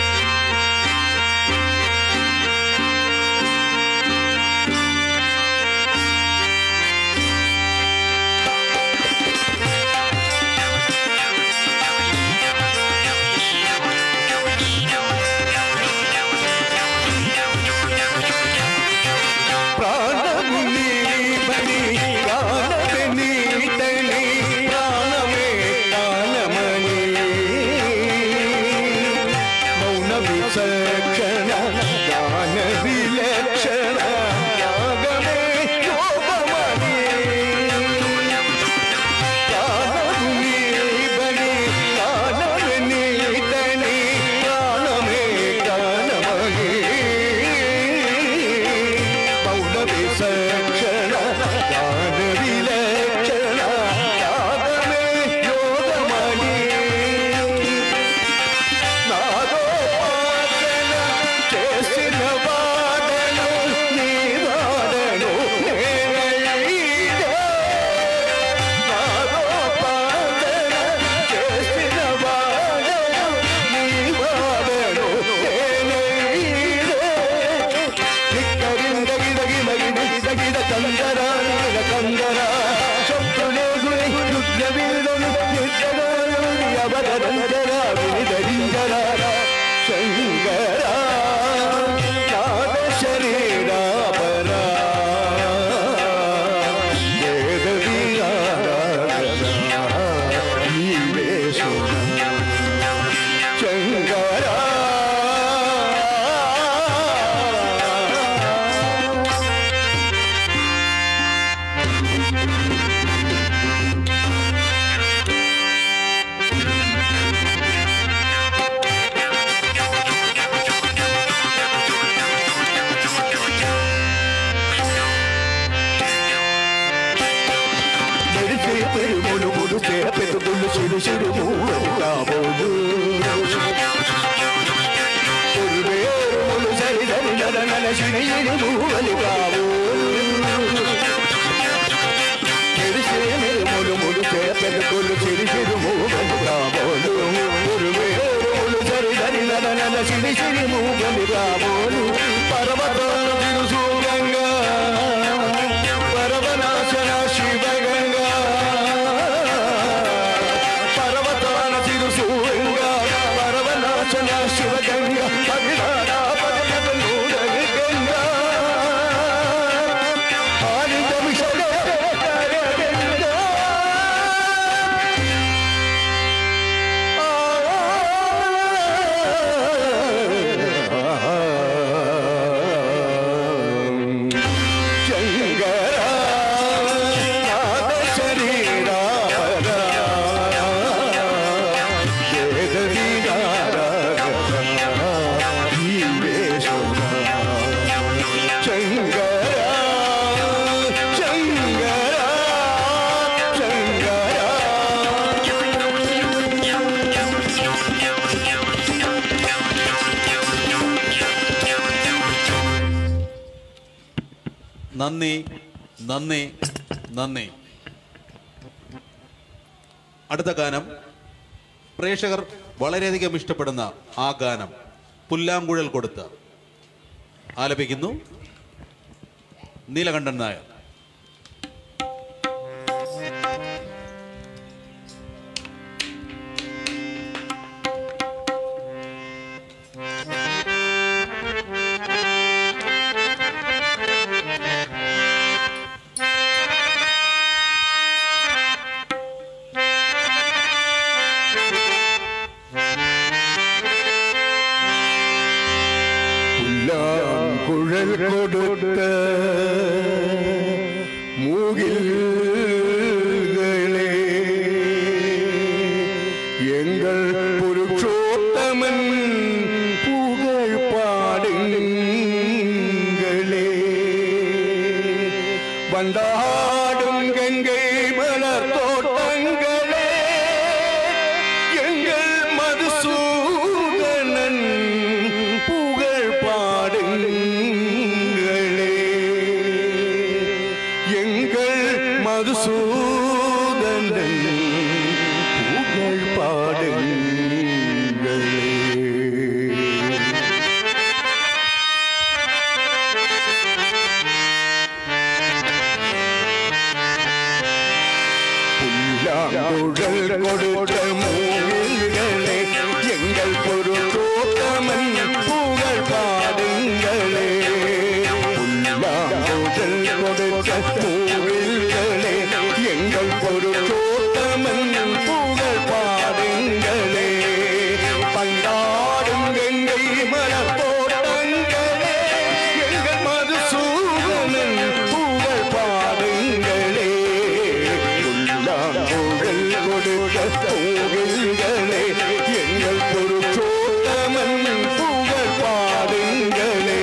[SPEAKER 2] പ്രാണമുനി ബലി പ്രാണവനി തനി പ്രാണമേ പ്രാണമണി മൗന വിചക്ഷണ ജ്ഞാന വിലക്ഷണ യാഗമേ യോഗമണി പ്രാണമുനി ബലി പ്രാണവനി തനി പ്രാണമേ പ്രാണമണി മൗനവിസക്ഷണ ഗാനവിലക്ഷണ യാഗമേ യോഗമണി നാദോപാസന చేసిన వాడను నీ వాడను నేనైతే నాదోపాసన చేసిన వాడను నీ వాడను నేనైతే నిక్కరిందగిదగిదగిద కందర కందర శత్రులే గురి యుద్ధవీరులు నిద్దగారు అవధరంజర వినిధరింజర శంకర నాద శరీర పరా వేద శంకర మెరిసే పెరుములు ముడిసే పెతుగులు చిరు చిరు మూవలు కాబోలు పొరువేరుములు సరి సరి నల నల చిరి చిరి మూవలు కాబోలు మెరిసే మెరుములు ముడిసే పెతుగులు చిరు చిరు మూవలు కాబోలు పొరువేరుములు సరి సరి నల నల చిరి చిరి మూవలు కాబోలు పర్వతాల తిరుసూగంగా పరవనాశన శివగంగా పర్వతాల తిరుసూగంగా పరవనాశన శివగంగా పవిడారా పదమూడని గంగా ఆనంద విషయ ఆ
[SPEAKER 1] നന്ദി നന്ദി നന്ദി അടുത്ത ഗാനം പ്രേക്ഷകർ വളരെയധികം ഇഷ്ടപ്പെടുന്ന ആ ഗാനം പുല്ലാങ്കുഴൽ കൊടുത്ത് ആലപിക്കുന്നു നീലകണ്ഠൻ നായർ
[SPEAKER 2] കുഴൽ കൊടുത്ത മൂകിൽകളെ എങ്കൾ പുരുഷോത്തമൻ പുകൾ പാടുങ്ങളെ வந்தாடும் கங்கை மலர் தோட்டங்களே எங்கள் மதுசூதனன் புகழ் பாடுங்களே எங்கள் மதுசூதனன் புகழ் பாடுங்களே புல்லாங்குழல் கொடுத்த மூங்கில்களே எங்கள் பொருத்தோட்டமன் புகழ் பாடுங்களே புல்லாங்குழல் கொடுத்த மூங்கில்களே எங்கள் பொருத்தோட்டமன் புகழ் பாடுங்களே பந்தாடும் கங்கை மலர் தோட்டங்களே எங்கள் மதுசூதனன் புகழ் பாடுங்களே உள்ளாங்குழல் கொடுத்த கோவில்களே எங்கள் பொருத்தோட்டமன் புகழ் பாடுங்களே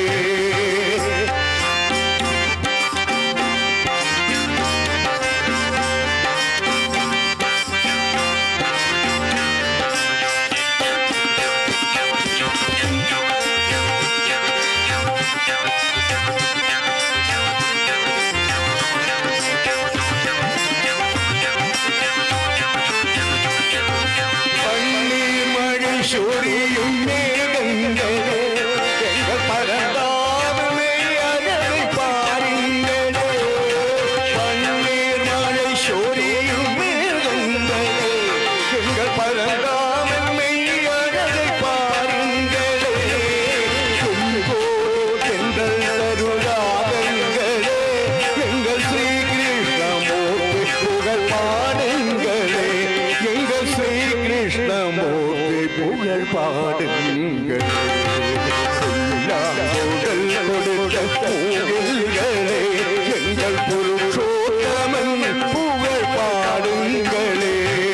[SPEAKER 2] பன்னீர் மழை சொரியும் மேகங்களே எங்கள் பரந்தாமே அழகை பாருங்களே பன்னீர் மழை சொரியும் மேகங்களே எங்கள் பரந்தாமே அழகை பாருங்களே கொங்கோ எங்கள் தருளாகங்களே எங்கள் ஸ்ரீகிருஷ்ணமூர்த்தி புகழ் பாடுங்களே எங்கள் ஸ்ரீ கிருஷ்ணமூர்த்தி புகழ் பாடுங்களே புல்லாங்குழல் கொடுத்த பூவில்களே எங்கள் புருஷோத்தமன் புகழ் பாடுங்களே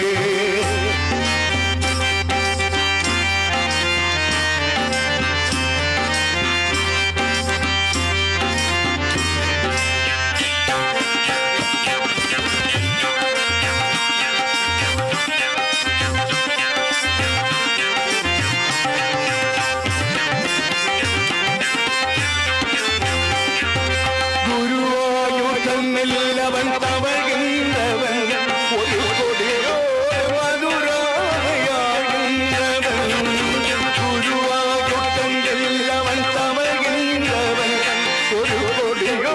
[SPEAKER 2] ഗുരുവായൂർ തമ്മിലവൻ തവഴുന്നവൻ ഒരു കൊടിയോ മധുരാമയാകുന്നവൻ ഗുരുവായൂർ തമ്മിലവൻ തവഴുന്നവൻ ഒരു കൊടിയോ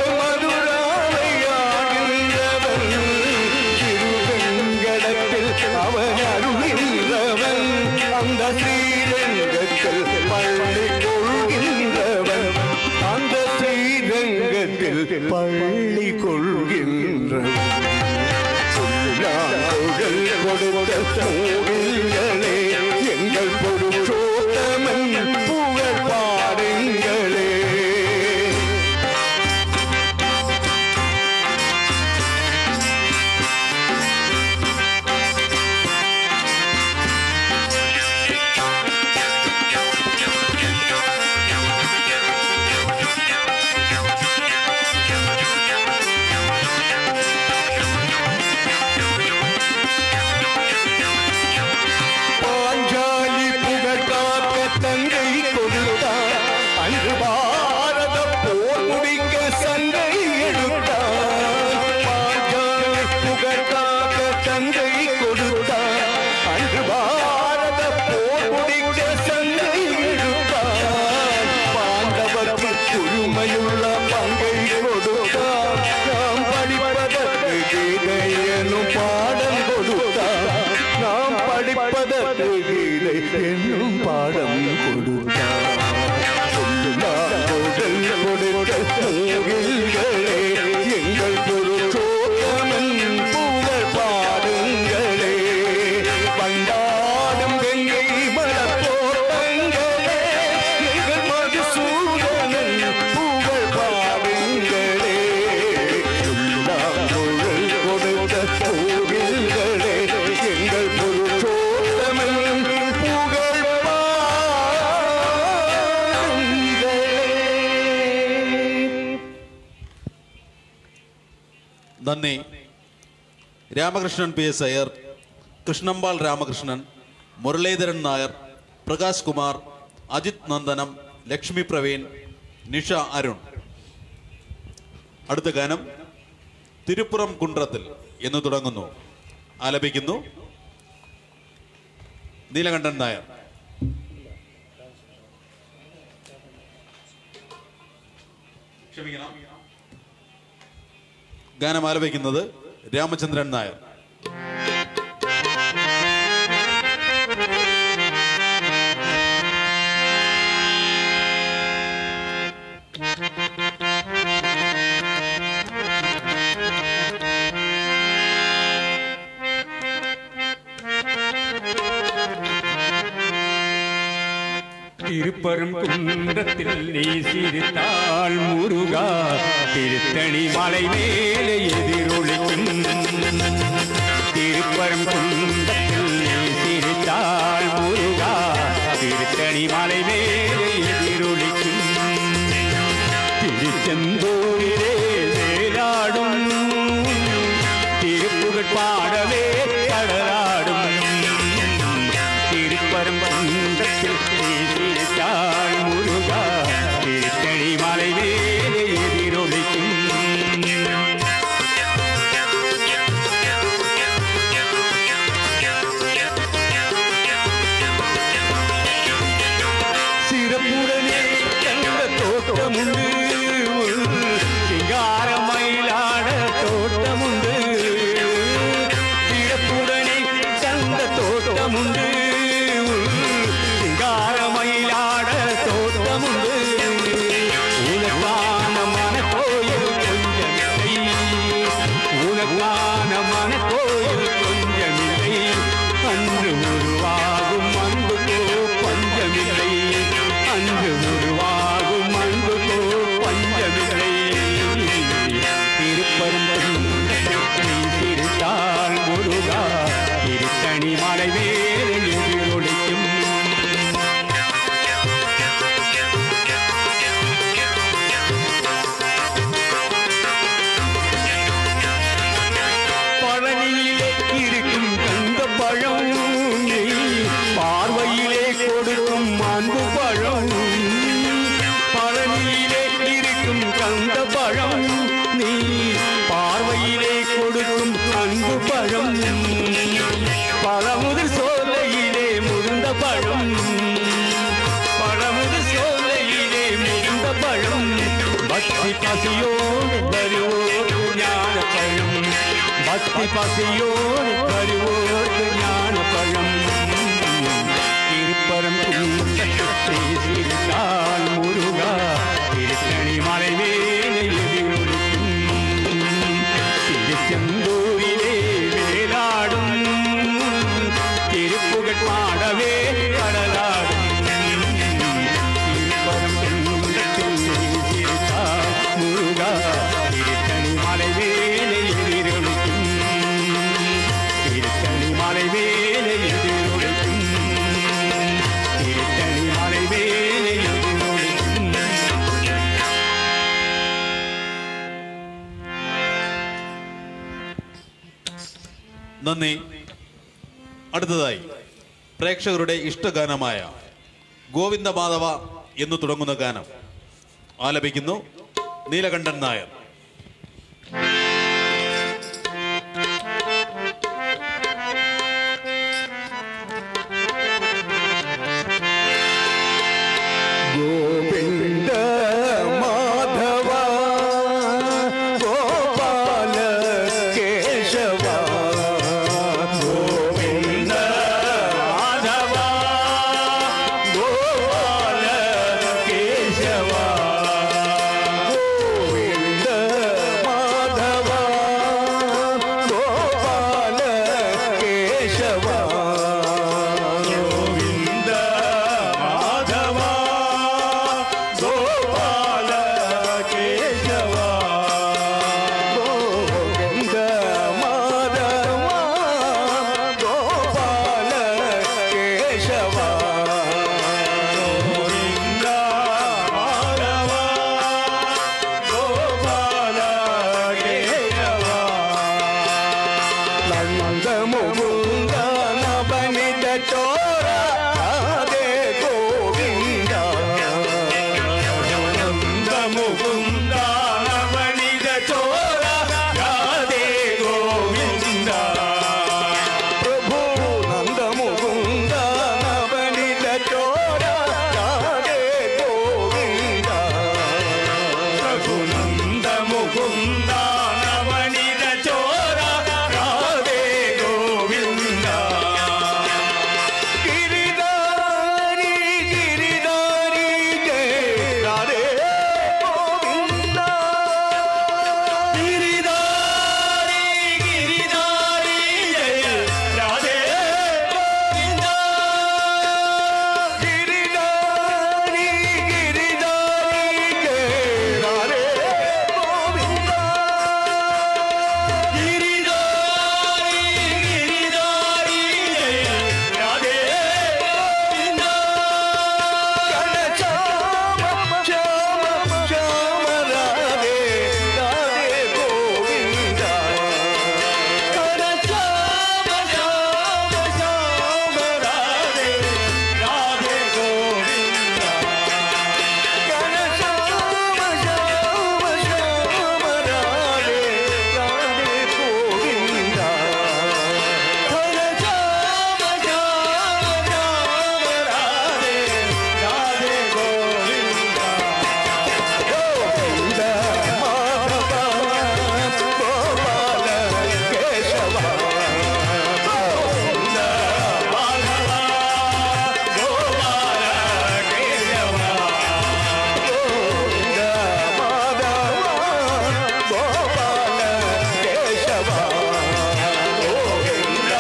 [SPEAKER 2] മധുരാമയാകുന്നവൻ തിരുവെങ്കടത്തിൽ അവൻ അരുളിന്നവൻ அந்த ஸ்ரீரங்கத்தில் பள்ளி கொள்கின்றவன் அந்த ஸ்ரீரங்கத்தில் பள்ளி கொள்கின்றவன் புல்லாங்குழல் கொடுத்த கோவில்களே எங்கள் பொருஷோத்தமன் புகழ் பாடுங்களே பாஞ்சாலி புகழ் காக்க தங்கை கங்கை கொடுத்தார் அன்று பாரத போர் முடிக்க சங்கை இழுத்தார் பாண்டவர்க்கு குழுமையுள்ள பங்கை கொடுத்தார் நாம் படிப்பதற்கு கீதை எனும் பாடம் கொடுத்தார் நாம் படிப்பதற்கு கீதை என்னும் பாடம் கொடுத்தார் சொல்லாம் குரல் கொடுத்த மூங்கில்களே எங்கள் குரு சோழமன் புகழ் பாடுங்களே பண்டாடும் கங்கை மலத்தோட்டங்களே எங்கள் மதுசூதனன் புகழ் பாடுங்களே சொல்லாம் குரல் கொடுத்த மூங்கில்களே எங்கள் குரு சோழமன் புகழ் பாடுங்களே
[SPEAKER 1] നന്ദി രാമകൃഷ്ണൻ പി എസ് അയ്യർ കൃഷ്ണമ്പാൾ രാമകൃഷ്ണൻ മുരളീധരൻ നായർ പ്രകാശ് കുമാർ അജിത് നന്ദനം ലക്ഷ്മി പ്രവീൺ നിഷ അരുൺ അടുത്ത ഗാനം തിരുപ്പുറം കുണ്ട്രത്തിൽ എന്ന് തുടങ്ങുന്നു ആലപിക്കുന്നു നീലകണ്ഠൻ നായർ ക്ഷമിക്കണം ഗാനം ആലപിക്കുന്നത് രാമചന്ദ്രൻ നായർ
[SPEAKER 4] திருப்பரும் குன்றத்தில் நீ சிரித்தாள் முருகா திருத்தணி மலை மேலே எதிரொலிக்கும் திருப்பரம் குன்றத்தில் நீ சிரித்தாள் முருகா திருத்தணி மலை மேலே எதிரொலிக்கும் திருச்செந்தூரிலே வேலாடும் திருப்புகழ் பாடவே கடலாடும் திருப்பரம் குன்றத்தில் பேசிட்டாள் முருகா திருத்தணி மலை மேலே எதிரொலிக்கும் சிறப்புடனே தங்க தோட்டமுண்டு சிங்கார மயிலாட தோட்டமுண்டு சிறப்புடனே தங்க தோட்டமுண்டு சிங்கார மயிலாட தோட்டமுண்டு உனக்கான மனக்கோயில் கொஞ்சமில்லை உனக்கான மனக்கோயில் கொஞ்சமில்லை அன்று உருவாகும் அன்புக்கோ பஞ்சமில்லை அன்று உருவாகும் அன்புக்கோ பஞ்சமில்லை திருப்பரம்பும் திருத்தாள் முருகா திருத்தணி மலை வேறு எதிரொலிக்கும் பழனியிலே இருக்கும் கந்த பழம் நீ பார்வையிலே கொடுக்கும் அன்பு பழம் பழனியிலே இருக்கும் கந்த பழம் நீ பார்வையிலே கொடுக்கும் அன்பு பழம் பழமுதிர் சோலையிலே முருந்த பழம் பழமுதிர் சோலையிலே முருந்த பழம் பக்தி பசியோடு வருவோர் ஞான பழம் பக்தி பசியோடு வருவோர் ஞான பழம் திருப்பரம் பேசியிருக்கால் முருகா திருத்தணி மலை மேலே எதிரொலிக்கும் திருச்செந்தூரிலே வேலாடும் திருப்புகழ் பாடவே கடலாடும் திருப்பரம் பேசியிருக்கால் முருகா திருத்தணி மலை மேலே எதிரொலிக்கும் திருத்தணி மலை மேலே எதிரொலிக்கும் திருத்தணி மலை மேலே எதிரொலிக்கும்
[SPEAKER 1] നന്ദി അടുത്തതായി പ്രേക്ഷകരുടെ ഇഷ്ടഗാനമായ ഗോവിന്ദ മാധവ എന്ന് തുടങ്ങുന്ന ഗാനം ആലപിക്കുന്നു നീലകണ്ഠൻ നായർ
[SPEAKER 2] മുകുന്ദ നവനിത ചോര രാധേ ഗോവിന്ദ
[SPEAKER 4] മുകുന്ദ നവനിത ചോര രാധേ ഗോവിന്ദ
[SPEAKER 2] പ്രഭു നന്ദ മുകുന്ദ നവനിത ചോര രാധേ ഗോവിന്ദ
[SPEAKER 4] രഘുനന്ദ മുകുന്ദ നവനിത ചോര രാധേ ഗോവിന്ദ
[SPEAKER 2] ഗിരിധാരി ഗിരിധാരി ജയ രാധേ ഗോവിന്ദ
[SPEAKER 4] ഗിരിധാരി ഗിരിധാരി ജയ രാധേ ഗോവിന്ദ
[SPEAKER 2] ഗിരിധാരി ഗിരിധാരി ജയ രാധേ ഗോവിന്ദ
[SPEAKER 4] ഗിരിധാരി ഗിരിധാരി ജയ രാധേ ഗോവിന്ദ
[SPEAKER 2] ശ്യാമ ശ്യാമ ശ്യാമ രാധേ രാധേ ഗോവിന്ദ
[SPEAKER 4] ശ്യാമ ശ്യാമ ശ്യാമ രാധേ രാധേ ഗോവിന്ദ
[SPEAKER 2] ശ്യാമ ശ്യാമ ശ്യാമ രാധേ രാധേ ഗോവിന്ദ ഗോവിന്ദ മാധവ ഗോപാല കേശവ ഗോവിന്ദ ഗോവിന്ദ മാധവ ഗോപാല കേശവ ഗോവിന്ദ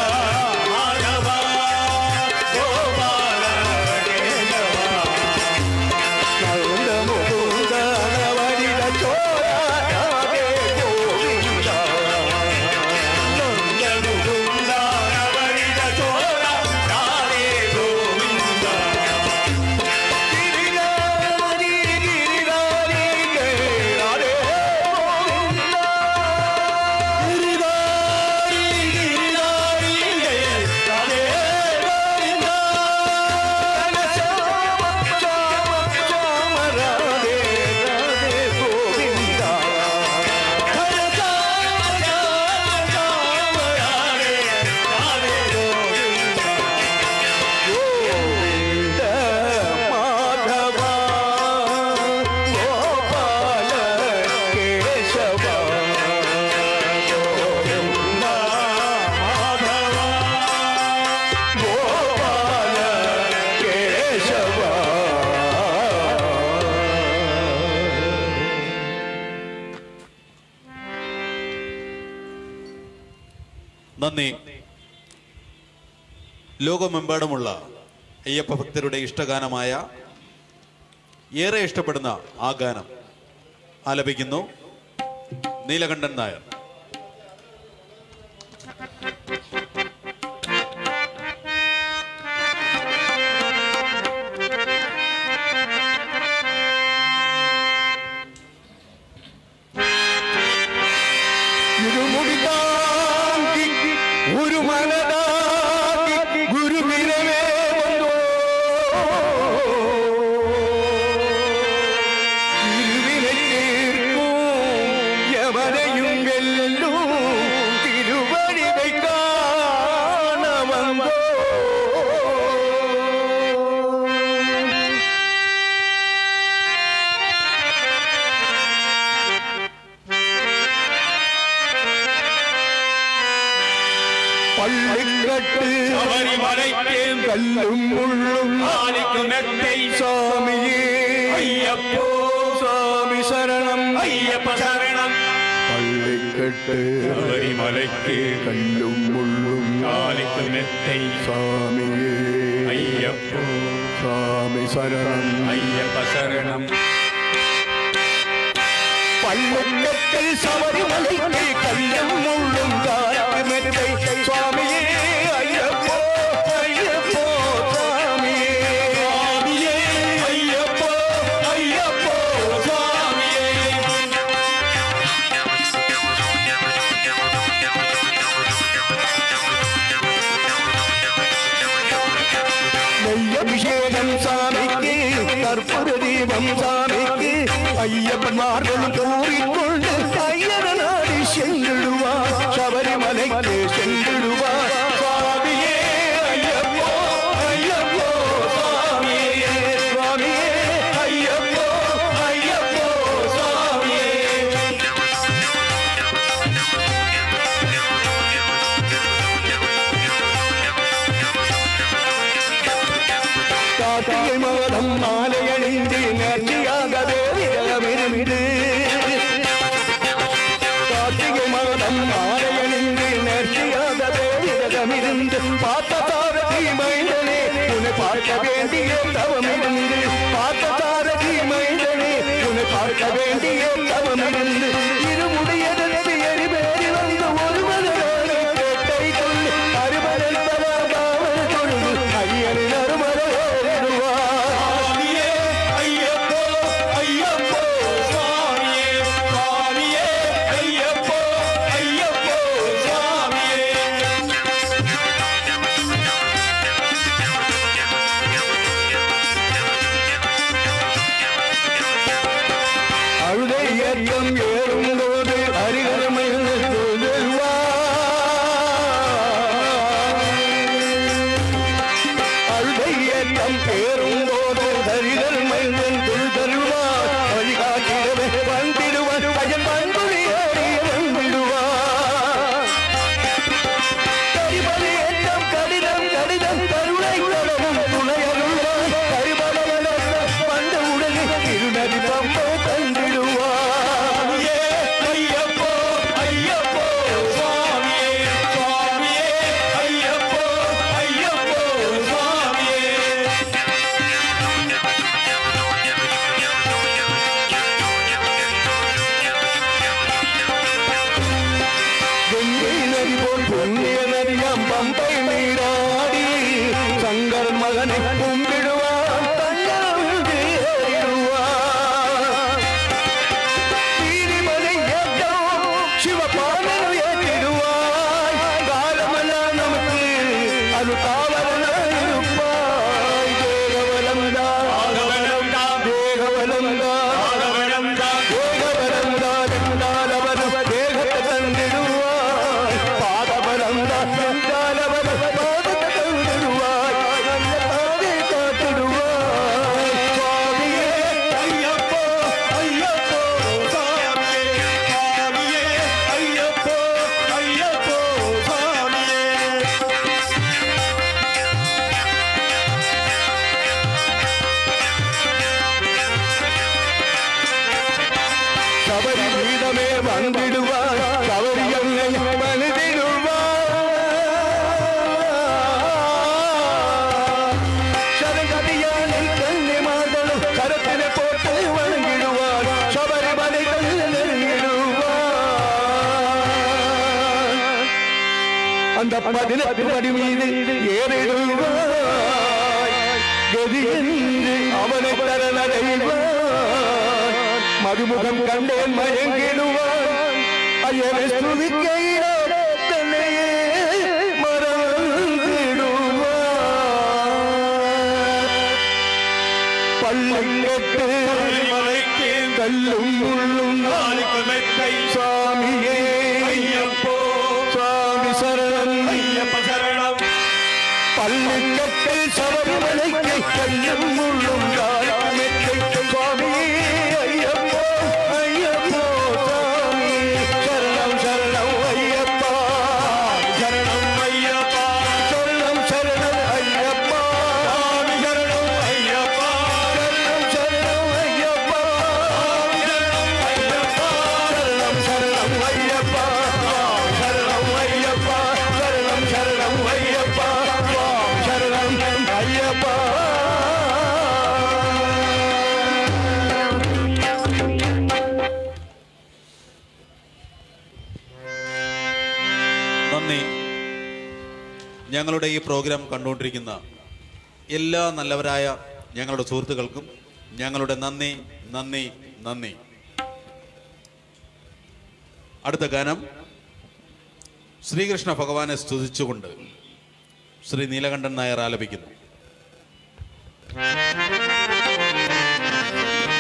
[SPEAKER 2] നന്ദ മുകുന്ദ നവനിത ചോര രാധേ ഗോവിന്ദ ഗിരിധാരി ഗിരിധാരി ജയ രാധേ ഗോവിന്ദ ശ്യാമ ശ്യാമ ശ്യാമ രാധേ രാധേ ഗോവിന്ദ ഗോവിന്ദ മാധവ ഗോപാല കേശവ ഗോവിന്ദ മാധവ ഗോപാല കേശവ
[SPEAKER 1] നന്ദി ലോകമെമ്പാടുമുള്ള അയ്യപ്പ ഭക്തരുടെ ഇഷ്ടഗാനമായ ഏറെ ഇഷ്ടപ്പെടുന്ന ആ ഗാനം ആലപിക്കുന്നു നീലകണ്ഠൻ നായർ
[SPEAKER 2] ഇരുമുടിതാങ്കി ഒരു മനതാക്കി ഗുരുവിരവേ വന്നോ ഇരുവിനെ തീർക്കും യവനയും വെല്ലും തിരുവടി കാണവന്തോ പള്ളിക്കട്ട്
[SPEAKER 4] ശബരിമലയ്ക്ക്
[SPEAKER 2] കല്ലും മുള്ളും
[SPEAKER 4] ആലിക്കുമെത്തൈ
[SPEAKER 2] സ്വാമിയേ
[SPEAKER 4] അയ്യപ്പോ
[SPEAKER 2] സ്വാമി ശരണം
[SPEAKER 4] അയ്യപ്പ ശരണം
[SPEAKER 2] പള്ളിക്കെട്ട്
[SPEAKER 4] ശബരിമലയ്ക്ക്
[SPEAKER 2] കല്ലും മുള്ളും
[SPEAKER 4] ആലിക്കുമെത്തൈ
[SPEAKER 2] സ്വാമിയേ
[SPEAKER 4] അയ്യപ്പോ
[SPEAKER 2] സ്വാമി ശരണം
[SPEAKER 4] അയ്യപ്പ ശരണം
[SPEAKER 2] പള്ളിക്കെട്ടിൽ ശബരിമലയ്ക്ക് കല്ലും മുള്ളും കാലമെത്തെ സ്വാമിയേ അയ്യപ്പോ അയ്യപ്പോ സ്വാമിയേ
[SPEAKER 4] സ്വാമിയേ അയ്യപ്പോ അയ്യപ്പോ സ്വാമിയേ
[SPEAKER 2] ദൈവം സ്വാമിക്ക് അയ്യപ്പന്മാരും കൂറിക്കൊണ്ട് അയ്യനാടി ചെങ്കിടുവാ ശബരിമലയ്ക്ക് ചെങ്കിടുവാ സ്വാമിയേ അയ്യപ്പോ അയ്യപ്പോ സ്വാമിയേ സ്വാമിയേ അയ്യപ്പോ അയ്യപ്പോ സ്വാമിയേ കാർത്തികை மாதம் மாலையணிந்து நேர்த்தியாகவே விரதமிருந்து கார்த்திகை மாதம் மாலையணிந்து நேர்த்தியாகவே விரதமிருந்து பார்த்த தாரதி மைந்தனே உன்னை பார்க்க வேண்டிய தவமிருந்து பார்த்த தாரதி மைந்தனே உன்னை பார்க்க வேண்டிய தவமிருந்து இருமுடியதற்கு எரிபேறி வந்து ஒருவரோடு கேட்டை கொண்டு அருமரல் பராகாமல் தொழுது ஐயனின் அருமரோடுவார்
[SPEAKER 3] സ്വാമിയേ അയ്യപ്പോ അയ്യപ്പോ സ്വാമിയേ സ്വാമിയേ അയ്യപ്പോ അയ്യപ്പോ സ്വാമിയേ
[SPEAKER 2] அழுதையற்றம் ஏறும்போது அருகருமையில் அழுதையற்றம் ஏறும்போது அருகருமையில் தருவார் வழிகாட்டிடவே வந்திடுவார் அயன் பண்புரி ஏறி வந்திடுவார் கரிபலி ஏற்றம் கடிதம் கடிதம் கருணை கடவும் துணையருள்வாய் கரிபலையெல்லாம் வந்த உடனே திருநதி பம்பை தந்திடுவார்
[SPEAKER 3] സ്വാമിയേ അയ്യപ്പോ അയ്യപ്പോ സ്വാമിയേ സ്വാമിയേ അയ്യപ്പോ അയ്യപ്പോ സ്വാമിയേ
[SPEAKER 2] கங்கை நதி போல் புண்ணிய நதியாம் பம்பை நீராடி சங்கர் மகனை கும்பிடுவான் தஞ்சம் ஏறிடுவான் நீதிமலை ஏற்றம் சிவபாலன் ஏற்றிடுவாய் காலமெல்லாம் நமக்கு அது காவலனாய் இருப்பாய் தேகவலம்தான்
[SPEAKER 3] ആഗമനംതാം
[SPEAKER 2] தேகவலம்தான்
[SPEAKER 3] ആഗമനംതാം
[SPEAKER 2] தேகவலம்தான் என்றால் அவர் தேகத்தை தந்திடுவாய் பாதபலம்தான் என்றால் அவர் பாதத்தை தந்திடுவாய் நல்ல பாதை காத்திடுவாய் சுவாமியே
[SPEAKER 3] അയ്യപ്പോ അയ്യപ്പോ സ്വാമിയേ സ്വാമിയേ അയ്യപ്പോ അയ്യപ്പോ സ്വാമിയേ
[SPEAKER 2] சபரி வீதமே வந்திடுவார் சபரி என்னை மனிதிடுவார் சரகதியானை கண்ணி மாதலும் கரத்தினை போட்டு வணங்கிடுவார் சபரிமலை நெருங்கிடுவார் அந்த பதினெட்டு படி மீது ஏறிடுவாய் கதி என்று அவனை தரணடைவான் மதுமுகம் கண்டேன் மயங்கிடுவான் ஐயனை ஸ்துதிக்கையிலே தன்னையே மறந்திடுவான் பள்ளங்கெட்டு
[SPEAKER 3] மலைக்கு
[SPEAKER 2] கல்லும் முள்ளும்
[SPEAKER 3] நாளுக்கு மெத்தை
[SPEAKER 2] சாமியே
[SPEAKER 3] ஐயப்போ
[SPEAKER 2] சுவாமி சரணம்
[SPEAKER 3] ஐயப்ப சரணம்
[SPEAKER 2] பள்ளிக்கட்டில் சபரிமலைக்கு கையும் முள்ளும் மெத்தை சுவாமி ஐயப்போ ஐயப்போ சாமி சரணம் சரணம் ஐயப்பா
[SPEAKER 3] சரணம் ஐயப்பா
[SPEAKER 2] சரணம் சரணம் ஐயப்பா
[SPEAKER 3] சாமி சரணம் ஐயப்பா
[SPEAKER 2] சரணம் சரணம் ஐயப்பா
[SPEAKER 3] சரணம் ஐயப்பா
[SPEAKER 2] சரணம் சரணம் ஐயப்பா சரணம் ஐயப்பா சரணம் சரணம் ஐயப்பா சரணம் ஐயப்பா
[SPEAKER 1] നന്ദി ഞങ്ങളുടെ ഈ പ്രോഗ്രാം കണ്ടുകൊണ്ടിരിക്കുന്ന എല്ലാ നല്ലവരായ ഞങ്ങളുടെ സുഹൃത്തുക്കൾക്കും ഞങ്ങളുടെ നന്ദി നന്ദി നന്ദി അടുത്ത ഗാനം ശ്രീകൃഷ്ണ ഭഗവാനെ സ്തുതിച്ചുകൊണ്ട് ശ്രീ നീലകണ്ഠൻ നായർ ആലപിക്കുന്നു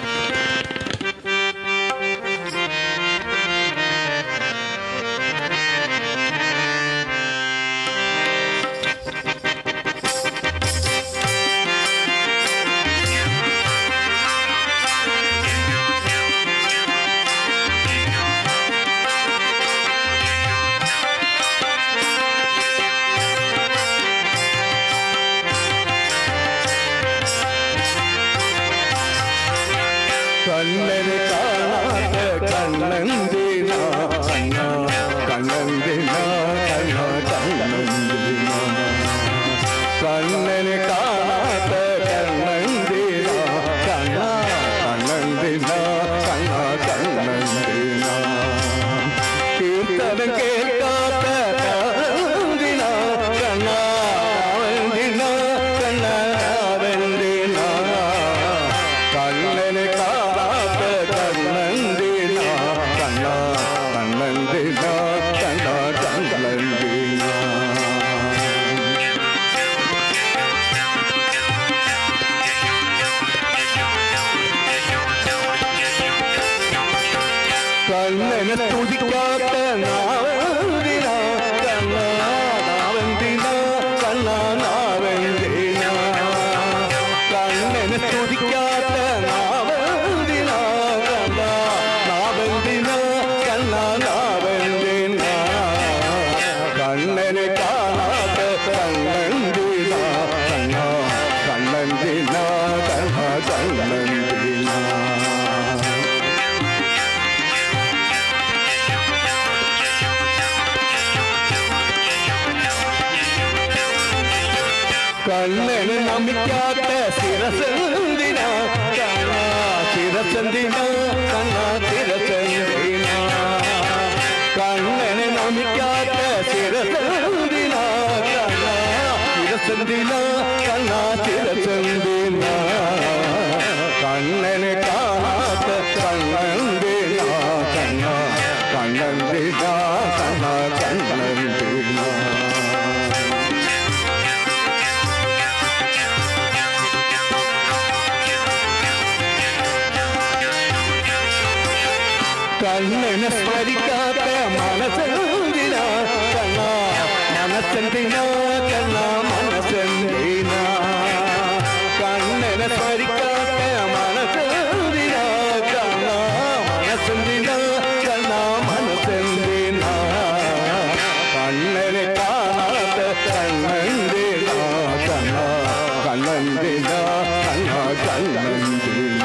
[SPEAKER 2] കണ്ണന് കാണാത്ത കണ്ണന്തിന കണ്ണ കണ്ണന്തിന കണ്ണ കണ്ണന്തിന കണ്ണന് കാണാത്ത കണ്ണന്തിന കണ്ണ കണ്ണന്തിന കണ്ണ കണ്ണന്തിന കീർത്തനം കേൾക്കാത്ത കണ്ണന്തിന കണ്ണാവന്തിന കണ്ണാവന്തിന കണ്ണന് കാണാത്ത കണ്ണന്തിന കണ്ണ കണ്ണന്തിന കണ്ണ കണ്ണന്തിന കണ്ണനെ തുടിക്കാത്ത നാവന്തിന കണ്ണാവന്തിന കണ്ണാവന്തിന കണ്ണനെ തുടിക്കാത്ത നാവന്തിന കണ്ണാവന്തിന കണ്ണാവന്തിന കണ്ണനെ കാണാത്ത കണ്ണന്തിന കണ്ണ കണ്ണന്തിന കണ്ണ കണ്ണന്തിന കണ്ണന് നമിക്കാത്ത ശിരസന്തിന കണ്ണ ശിരസന്തിന കണ്ണ ശിരസന്തിന കണ്ണന് നമിക്കാത്ത ശിരസന്തിന കണ്ണ ശിരസന്തിന കണ്ണ ശിരസന്തിന കണ്ണന് കാണാത്ത കണ്ണന്തിന കണ്ണ കണ്ണന്തിന കണ്ണ കണ്ണന്തിന കണ്ണനെ സ്മരിക്കാത്ത മനസ്സെന്തിന കണ്ണ മനസ്സെന്തിന കണ്ണ മനസ്സെന്തിന കണ്ണനെ സ്മരിക്കാത്ത മനസ്സെന്തിന കണ്ണ മനസ്സെന്തിന കണ്ണ മനസ്സെന്തിന കണ്ണനെ കാണാത്ത കണ്ണെന്തിന കണ്ണ കണ്ണെന്തിന കണ്ണ കണ്ണെന്തിന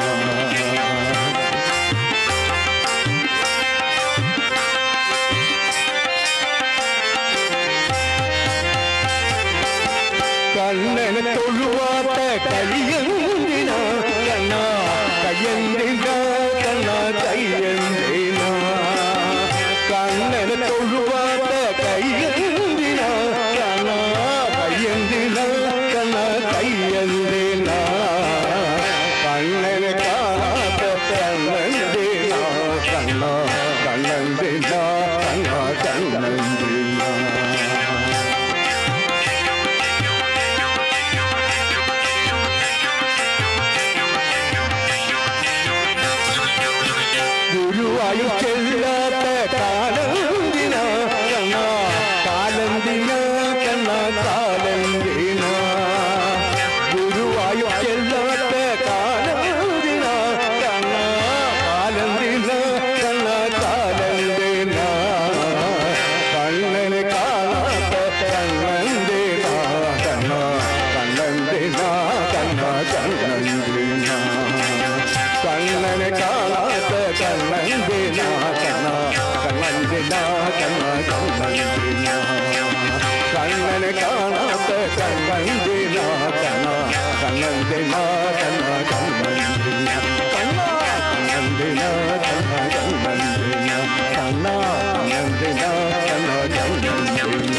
[SPEAKER 2] കണ്ണനെ തൊഴുവാത്ത കയ്യന്തിന കണ്ണ കയ്യന്തിന കണ്ണ കയ്യന്തിന കണ്ണനെ തൊഴുവാത്ത കയ്യന്തിന കണ്ണ കയ്യന്തിന കണ്ണ കയ്യന്തിന കണ്ണനെ കാണാത്ത കണ്ണന്തിന കണ്ണ കണ്ണന്തിന കണ്ണ കണ്ണന്തിന ഗുരുവായൂർ ചെല്ലാത്ത കാലന്തിന കണ്ണ കാലന്തിന കണ്ണ കാലന്തിന ഗുരുവായൂർ ചെല്ലാത്ത കാലന്തിന കണ്ണ കാലന്തിന കണ്ണ കാലന്തിന കണ്ണന് കാണാത്ത കണ്ണന്തിന കണ്ണ കണ്ണന്തിന കണ്ണ കണ്ണന്തിന കണ്ണനെ കാണാത്ത കണ്ണന്തിന കണ്ണ കണ്ണന്തിന കണ്ണ കണ്ണന്തിന കണ്ണനെ കാണാത്ത കണ്ണന്തിന കണ്ണ കണ്ണന്തിന കണ്ണ കണ്ണന്തിന കണ്ണ കണ്ണന്തിന കണ്ണ കണ്ണന്തിന കണ്ണ കണ്ണന്തിന കണ്ണ കണ്ണന്തിന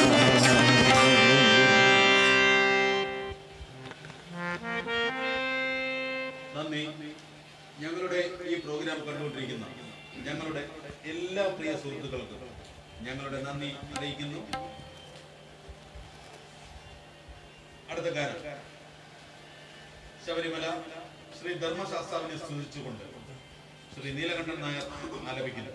[SPEAKER 1] നന്ദി ഞങ്ങളുടെ ഈ പ്രോഗ്രാം കണ്ടുകൊണ്ടിരിക്കുന്ന ഞങ്ങളുടെ എല്ലാ പ്രിയ സുഹൃത്തുക്കൾക്കും ഞങ്ങളുടെ നന്ദി അറിയിക്കുന്നു അടുത്ത ഗാനം ശബരിമല ശ്രീ ധർമ്മശാസ്താവിനെ സ്തുതിച്ചുകൊണ്ട് ശ്രീ നീലകണ്ഠൻ നായർ ആലപിക്കുന്നു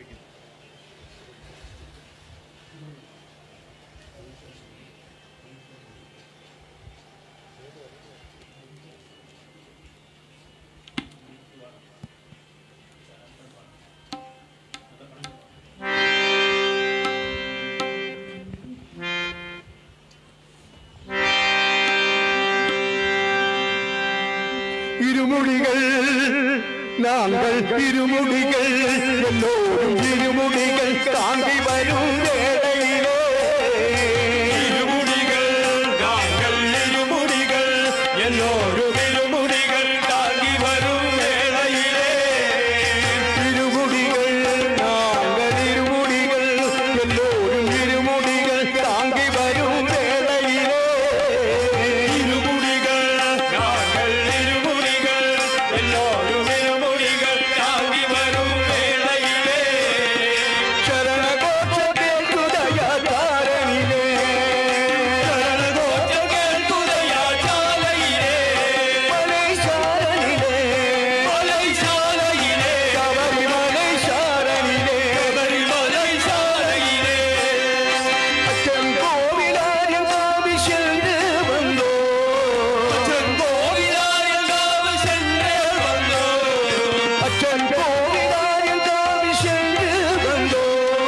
[SPEAKER 2] ഇരുമുടികൾ நாங்கள் இருமுடிகள் எல்லோரும் இருமுடிகள் தாங்கி வரும் வேளையிலே
[SPEAKER 3] ഇരുമുടികൾ നാങ്ങൾ ഇരുമുടികൾ എല്ലോരും ഇരുമുടികൾ താങ്ങി വരും വേളയിലേ
[SPEAKER 2] ഇരുമുടികൾ നാங்கள் ഇരുമുടികൾ എല്ലോരും ഇരുമുടികൾ താങ്കി വരും വേളയിലെ
[SPEAKER 3] ഇരുമുടികൾ നാങ്ങൾ ഇരുമുടികൾ എല്ലോരും ഇരുമുടികൾ താങ്ങി വരും വേളയിലേ
[SPEAKER 2] ശരണഘോഷ കേൾക്കുതയ താരണിലേ
[SPEAKER 3] ശരണഘോഷം കേൾക്കുകയാ ചാലയിലേ
[SPEAKER 2] മലൈശാരണിലേ
[SPEAKER 3] മലൈശാലയിലേ
[SPEAKER 2] ശബരിമലൈ ശാരണിലേ
[SPEAKER 3] ശബരിമലൈശാലയിലേ
[SPEAKER 2] അച്ഛൻ കോവിലാര്യം ആവശ്യണ്ട് വന്നോ
[SPEAKER 3] ചെങ്കോവിലായങ്കാവ് ചെന്നേ വന്നോ
[SPEAKER 2] അച്ഛൻ കോവിലാര്യം ആവശ്യണ്ട് വന്നോ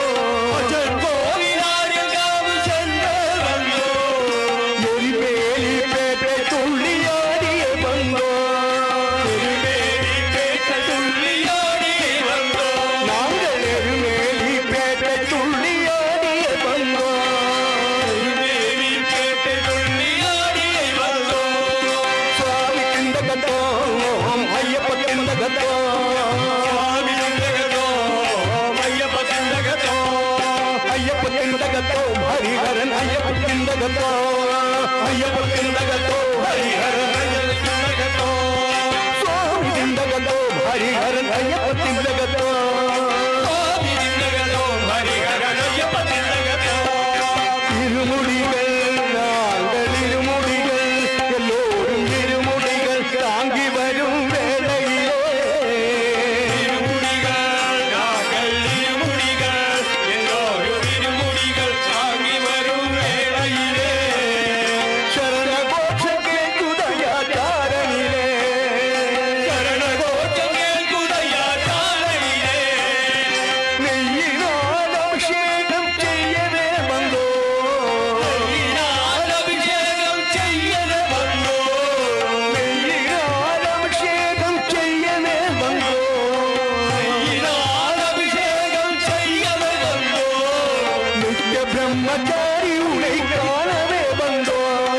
[SPEAKER 3] ചെങ്കോവിലായങ്കാവ് ചെന്നേ വന്നോ
[SPEAKER 2] എരിമേലി പേട്ട തുള്ളിയാടിയ വന്നോ
[SPEAKER 3] മേരി കേട്ട തുള്ളിയാടി വന്നോ
[SPEAKER 2] നാங்கள் എരുമേലി പേട്ട തുള്ളിയാടിയ വന്നോ
[SPEAKER 3] മേരി കേട്ട തുള്ളിയാടി വന്നോ
[SPEAKER 2] സ്വാമി ചിന്തകത്തോ അയ്യപ്പ ചിന്തകത്തോ
[SPEAKER 3] സ്വാമി ചിന്തകത്തോ അയ്യപ്പ ചിന്തകത്തോ
[SPEAKER 2] അയ്യപ്പ ചിന്തകത്തോ ഹരിഹരൻ അയ്യപ്പ ചിന്തകത്തോ അയ്യപ്പ ചിന്തകത്തോ ഹരിഹരൻ
[SPEAKER 3] ചിന്തകത്തോ
[SPEAKER 2] സ്വാമി ചിന്തകത്തോ ഹരിഹരൻ അയ്യപ്പ ചിന്തകത്തോ
[SPEAKER 3] സ്വാമി ചിന്തകത്തോ ഹരിഹരൻ അയ്യപ്പ ചിന്തകത്തോ
[SPEAKER 2] ഇരുമുടികൾ നാங்கள் ഇരുമുടികൾ എല്ലോരും ഇരുമുടികൾ താങ്കി വരും വേളയിലേ
[SPEAKER 3] ഇരുമുടികൾ നാങ്ങൾ ഇരുമുടികൾ എല്ലോരും ഇരുമുടികൾ താങ്ങി വരും വേളയിലേ
[SPEAKER 2] ശരണഘോഷ കേൾക്കുതയ താരണിലേ
[SPEAKER 3] ശരണഘോഷം കേൾക്കുകയാ ചാലയിലേ
[SPEAKER 2] നെയ്യിനാലഭിഷേകം ചെയ്യവേ വന്നോ
[SPEAKER 3] അഭിഷേകം ചെയ്യണ വന്നോ
[SPEAKER 2] നെയ്യിനാലഭിഷേകം ചെയ്യവേ വന്നോ
[SPEAKER 3] അഭിഷേകം ചെയ്യണ വന്നോ
[SPEAKER 2] നിത്യ ബ്രഹ്മചാരി ഉളை കാണവേ വന്നോ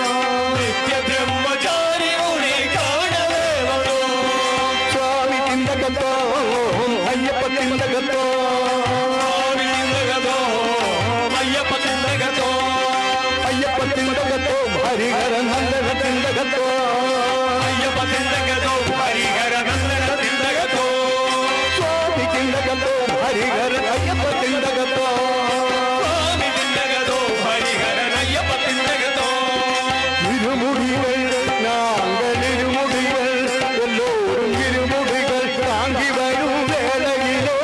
[SPEAKER 3] നിത്യബ്രഹ്മചാരി ഉണി കാണവേ വന്നോ
[SPEAKER 2] സ്വാമി ചിന്തകത്തോ അയ്യപ്പ ചിന്തകത്തോ
[SPEAKER 3] സ്വാമി ചിന്തകത്തോ അയ്യപ്പ ചിന്തകത്തോ
[SPEAKER 2] അയ്യപ്പ ചിന്തകത്തോ ഹരിഹരൻ നന്ദന ചിന്തകത്തോ
[SPEAKER 3] അയ്യപ്പ ചിന്തകത്തോ ഹരിഹര നന്ദന ചിന്തകത്തോ
[SPEAKER 2] സ്വാമി ചിന്തകത്തോ ഹരിഹരൻ അയ്യപ്പ ചിന്തകത്തോ
[SPEAKER 3] സ്വാമി ചിന്തകത്തോ ഹരിഹര അയ്യപ്പ ചിന്തകത്തോ
[SPEAKER 2] ഇരുമുടികൾ നാங்கள் ഇരുമുടികൾ എല്ലോരും ഇരുമുടികൾ താങ്കി വരും വേളയിലേ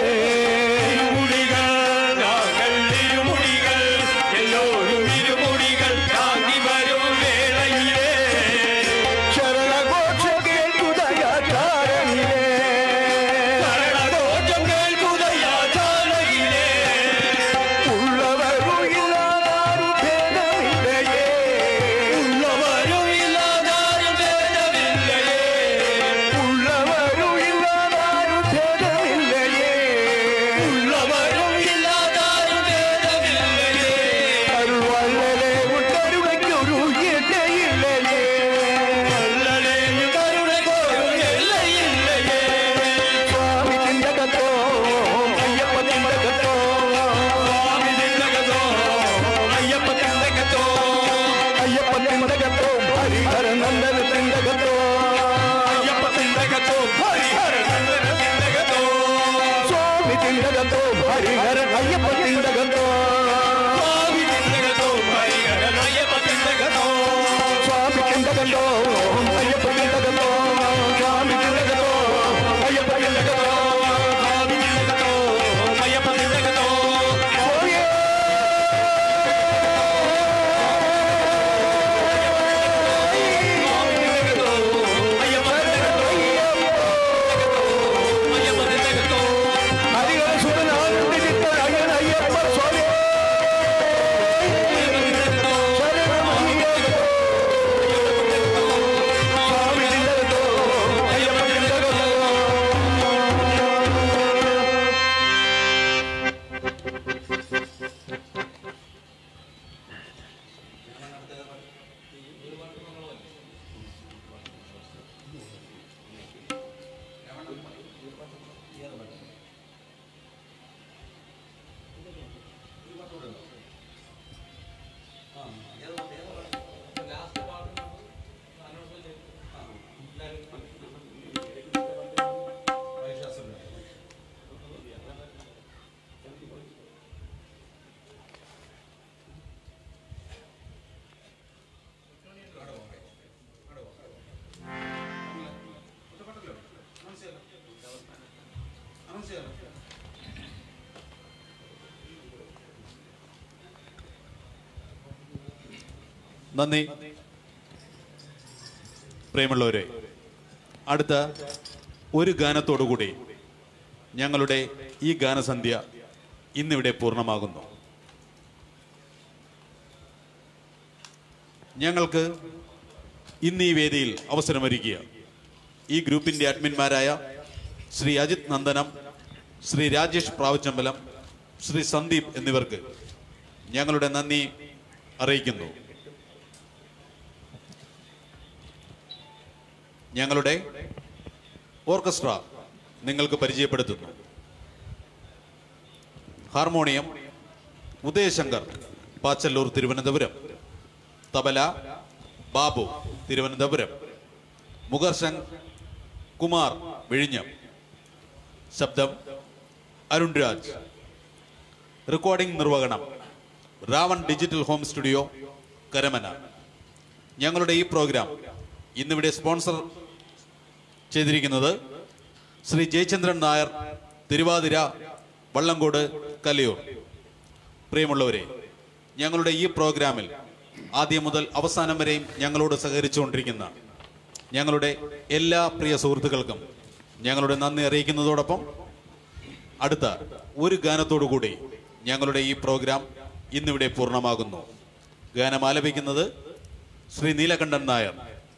[SPEAKER 3] ഇരുമുടികൾ നാങ്ങൾ ഇരുമുടികൾ എല്ലോരും ഇരുമുടികൾ താങ്ങി വരും വേളയിലേ
[SPEAKER 2] ശരണഘോഷ കേൾക്കുതയ താരണിലേ
[SPEAKER 3] ശരണഘോഷം കേൾക്കുകയാ ചാലയിലേ
[SPEAKER 2] ഉള്ളവരും ഇല്ലാതാരും ഭേദമില്ലയേ
[SPEAKER 3] ഉള്ളവരും ഇല്ലാതാരും ഭേദമില്ലയേ
[SPEAKER 2] ഉള്ളവരും ഇല്ലാതാരും ഭേദമില്ലയേ
[SPEAKER 3] ഉള്ളവരും ഇല്ലാതാരും ഭേദമില്ലയേ
[SPEAKER 2] അരുൾവള്ളലെ ഉണ്ടരുവയ്ക്കൊരു ഇടയില്ലയേ
[SPEAKER 3] കള്ളനെയും കരുണയ്ക്കൊരു എല്ലയില്ലയേ
[SPEAKER 2] സ്വാമി ചിന്തകത്തോ അയ്യപ്പ ചിന്തകത്തോ
[SPEAKER 3] സ്വാമി ചിന്തകത്തോ അയ്യപ്പ ചിന്തകത്തോ
[SPEAKER 2] അയ്യപ്പ ചിന്തകത്തോ ഹരിഹര നന്ദന ചിന്തകത്തോ
[SPEAKER 3] അയ്യപ്പ ചിന്തകത്തോ ഹരിഹര നന്ദന ചിന്തകത്തോ
[SPEAKER 2] സ്വാമി ചിന്തകത്തോ ഹരിഹര അയ്യപ്പ ചിന്തകത്തോ
[SPEAKER 3] സ്വാമി ചിന്തകത്തോ ഹരിഹര അയ്യപ്പ ചിന്തകത്തോ
[SPEAKER 2] സ്വാമി ചിന്തകത്തോ അയ്യപ്പ ചിന്തകത്തോ സ്വാമി ചിന്തകത്തോ അയ്യപ്പ ചിന്തകത്തോ
[SPEAKER 3] സ്വാമി ചിന്തകത്തോ അയ്യപ്പ ചിന്തകത്തോ
[SPEAKER 2] ഓയേ
[SPEAKER 3] അയ്യപ്പ ചിന്തകത്തോ അയ്യപ്പ ചിന്തകത്തോ
[SPEAKER 2] ഹരിഹര സുതനാ അയ്യപ്പ സ്വാമി
[SPEAKER 1] നന്ദി പ്രിയമുള്ളവരെ അടുത്ത ഒരു ഗാനത്തോടുകൂടി ഞങ്ങളുടെ ഈ ഗാനസന്ധ്യ ഇന്നിവിടെ പൂർണ്ണമാകുന്നു ഞങ്ങൾക്ക് ഇന്ന് ഈ വേദിയിൽ അവസരമൊരുക്കിയ ഈ ഗ്രൂപ്പിന്റെ അഡ്മിന്മാരായ ശ്രീ അജിത് നന്ദനം ശ്രീ രാജേഷ് പ്രാവച്ചമ്പലം ശ്രീ സന്ദീപ് എന്നിവർക്ക് ഞങ്ങളുടെ നന്ദി അറിയിക്കുന്നു ഞങ്ങളുടെ ഓർക്കസ്ട്ര നിങ്ങൾക്ക് പരിചയപ്പെടുത്തുന്നു ഹാർമോണിയം ഉദയശങ്കർ പാച്ചല്ലൂർ തിരുവനന്തപുരം തബല ബാബു തിരുവനന്തപുരം മുഗർശൻ കുമാർ വിഴിഞ്ഞം ശബ്ദം അരുൺ രാജ് റെക്കോർഡിംഗ് നിർവഹണം Ravan digital home studio Karamana ഞങ്ങളുടെ ഈ പ്രോഗ്രാം ഇന്നിവിടെ സ്പോൺസർ ചെയ്തിരിക്കുന്നത് ശ്രീ ജയചന്ദ്രൻ നായർ തിരുവാതിര വള്ളങ്കോട് കലിയൂർ പ്രിയമുള്ളവരെ ഞങ്ങളുടെ ഈ പ്രോഗ്രാമിൽ ആദ്യം മുതൽ അവസാനം വരെയും ഞങ്ങളോട് സഹകരിച്ചുകൊണ്ടിരിക്കുന്ന ഞങ്ങളുടെ എല്ലാ പ്രിയ സുഹൃത്തുക്കൾക്കും ഞങ്ങളുടെ നന്ദി അറിയിക്കുന്നതോടൊപ്പം അടുത്ത ഒരു ഗാനത്തോടു കൂടി ഞങ്ങളുടെ ഈ പ്രോഗ്രാം ഇന്നിവിടെ പൂർണ്ണമാകുന്നു ഗാനം ആലപിക്കുന്നത് ശ്രീ നീലകണ്ഠൻ നായർ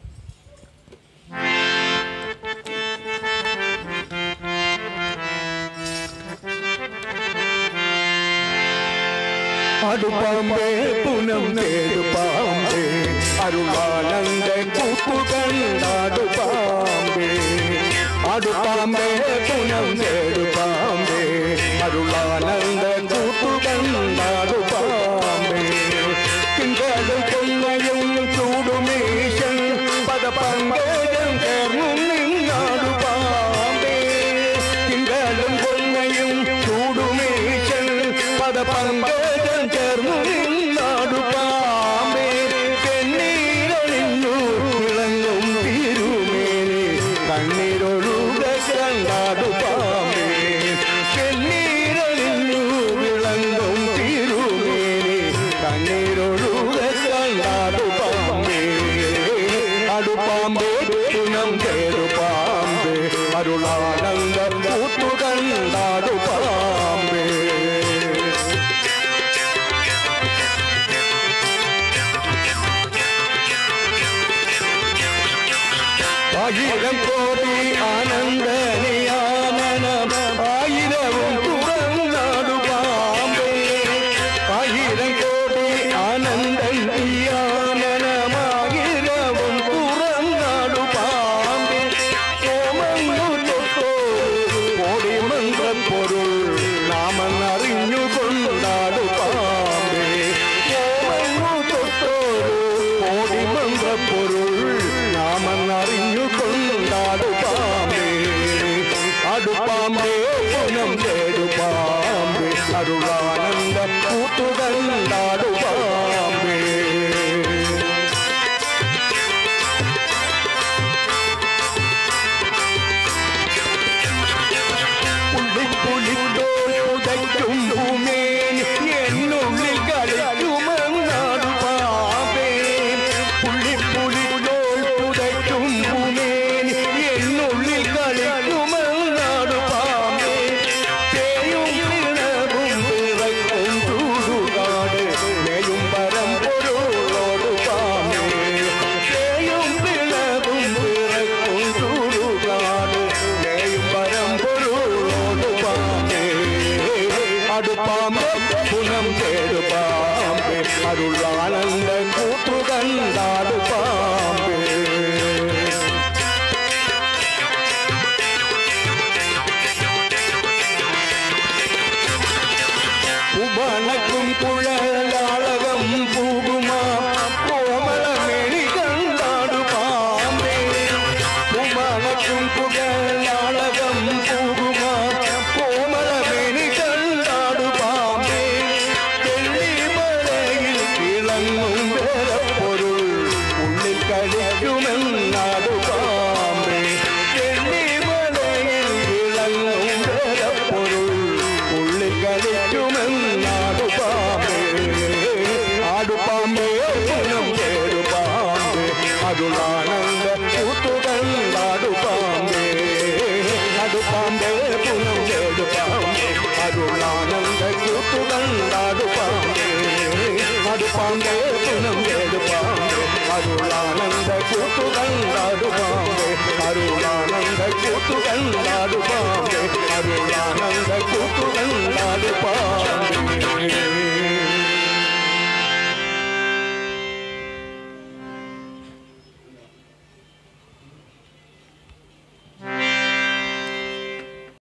[SPEAKER 2] അടുപ്പാമ്പേ പുനം തേടുപാമ്പേ അരുളാനന്ദ കൂട്ടുകണ്ടാടുപാമ്പേ അടുപ്പാമ്പേ പുനം തേടുപാമ്പേ അരുളാനന്ദ കൂട്ടുകണ്ടാടുപാമ്പേ തിങ്കളും പൊന്നയും ചൂടുമീശൻ പദപങ്കേജം ചേർന്നും നിന്നാടുപാമ്പേ തിങ്കളും പൊന്നയും ചൂടുമീശൻ പദപങ്കേജം ചേർന്നു നിന്നാടുപാമ്പേ കണ്ണീരണിഞ്ഞു വിളങ്ങും തിരുമേനി കണ്ണീരൊഴുക കണ്ടാടുപാമ്പേ കണ്ണീരണിഞ്ഞു വിളങ്ങും തിരുമേനി കണ്ണീരൊഴുക കണ്ടാടുപാമ്പേ അടുപ്പാമ്പേ പുനം കേടുപാമ്പേ അരുളാനന്ദ കൂത്തുകണ്ടാടുപാമ്പേ ആയിരം കോടി ആനന്ദനിയാനനം ആയിരവും തുറന്നാടുപാമ്പേ ആയിരം കോടി ആനന്ദനിയാനനമായിരവും തുറന്നാടുപാമ്പേ ഓമങ്ങു തൊട്ടോ കോടി മന്ത്രപ്പൊരുൾ നാമെന്നറിഞ്ഞു കൊണ്ടാടുപാമ്പേ ഓമങ്ങു തൊട്ടോരു കോടി മന്ത്രപ്പൊരുൾ നാമെന്നറിഞ്ഞു കൊണ്ടാടുപാമ്പേ അരുളാനന്ദ കൂത്തുകണ്ടാടു പാമ്പേ അടുപ്പാമ്പേ പുനം കേടു പാമ്പേ അരുളാനന്ദ കൂത്തുകണ്ടാടു പാമ്പേ അടുപ്പാമ്പേ പുനം കേടു പാമ്പേ അരുളാനന്ദ കൂത്തുകണ്ടാടു പാമ്പേ അരുളാനന്ദ കൂത്തുകണ്ടാടു പാമ്പേ അരുളാനന്ദ കൂത്തുകണ്ടാടു പാമ്പേ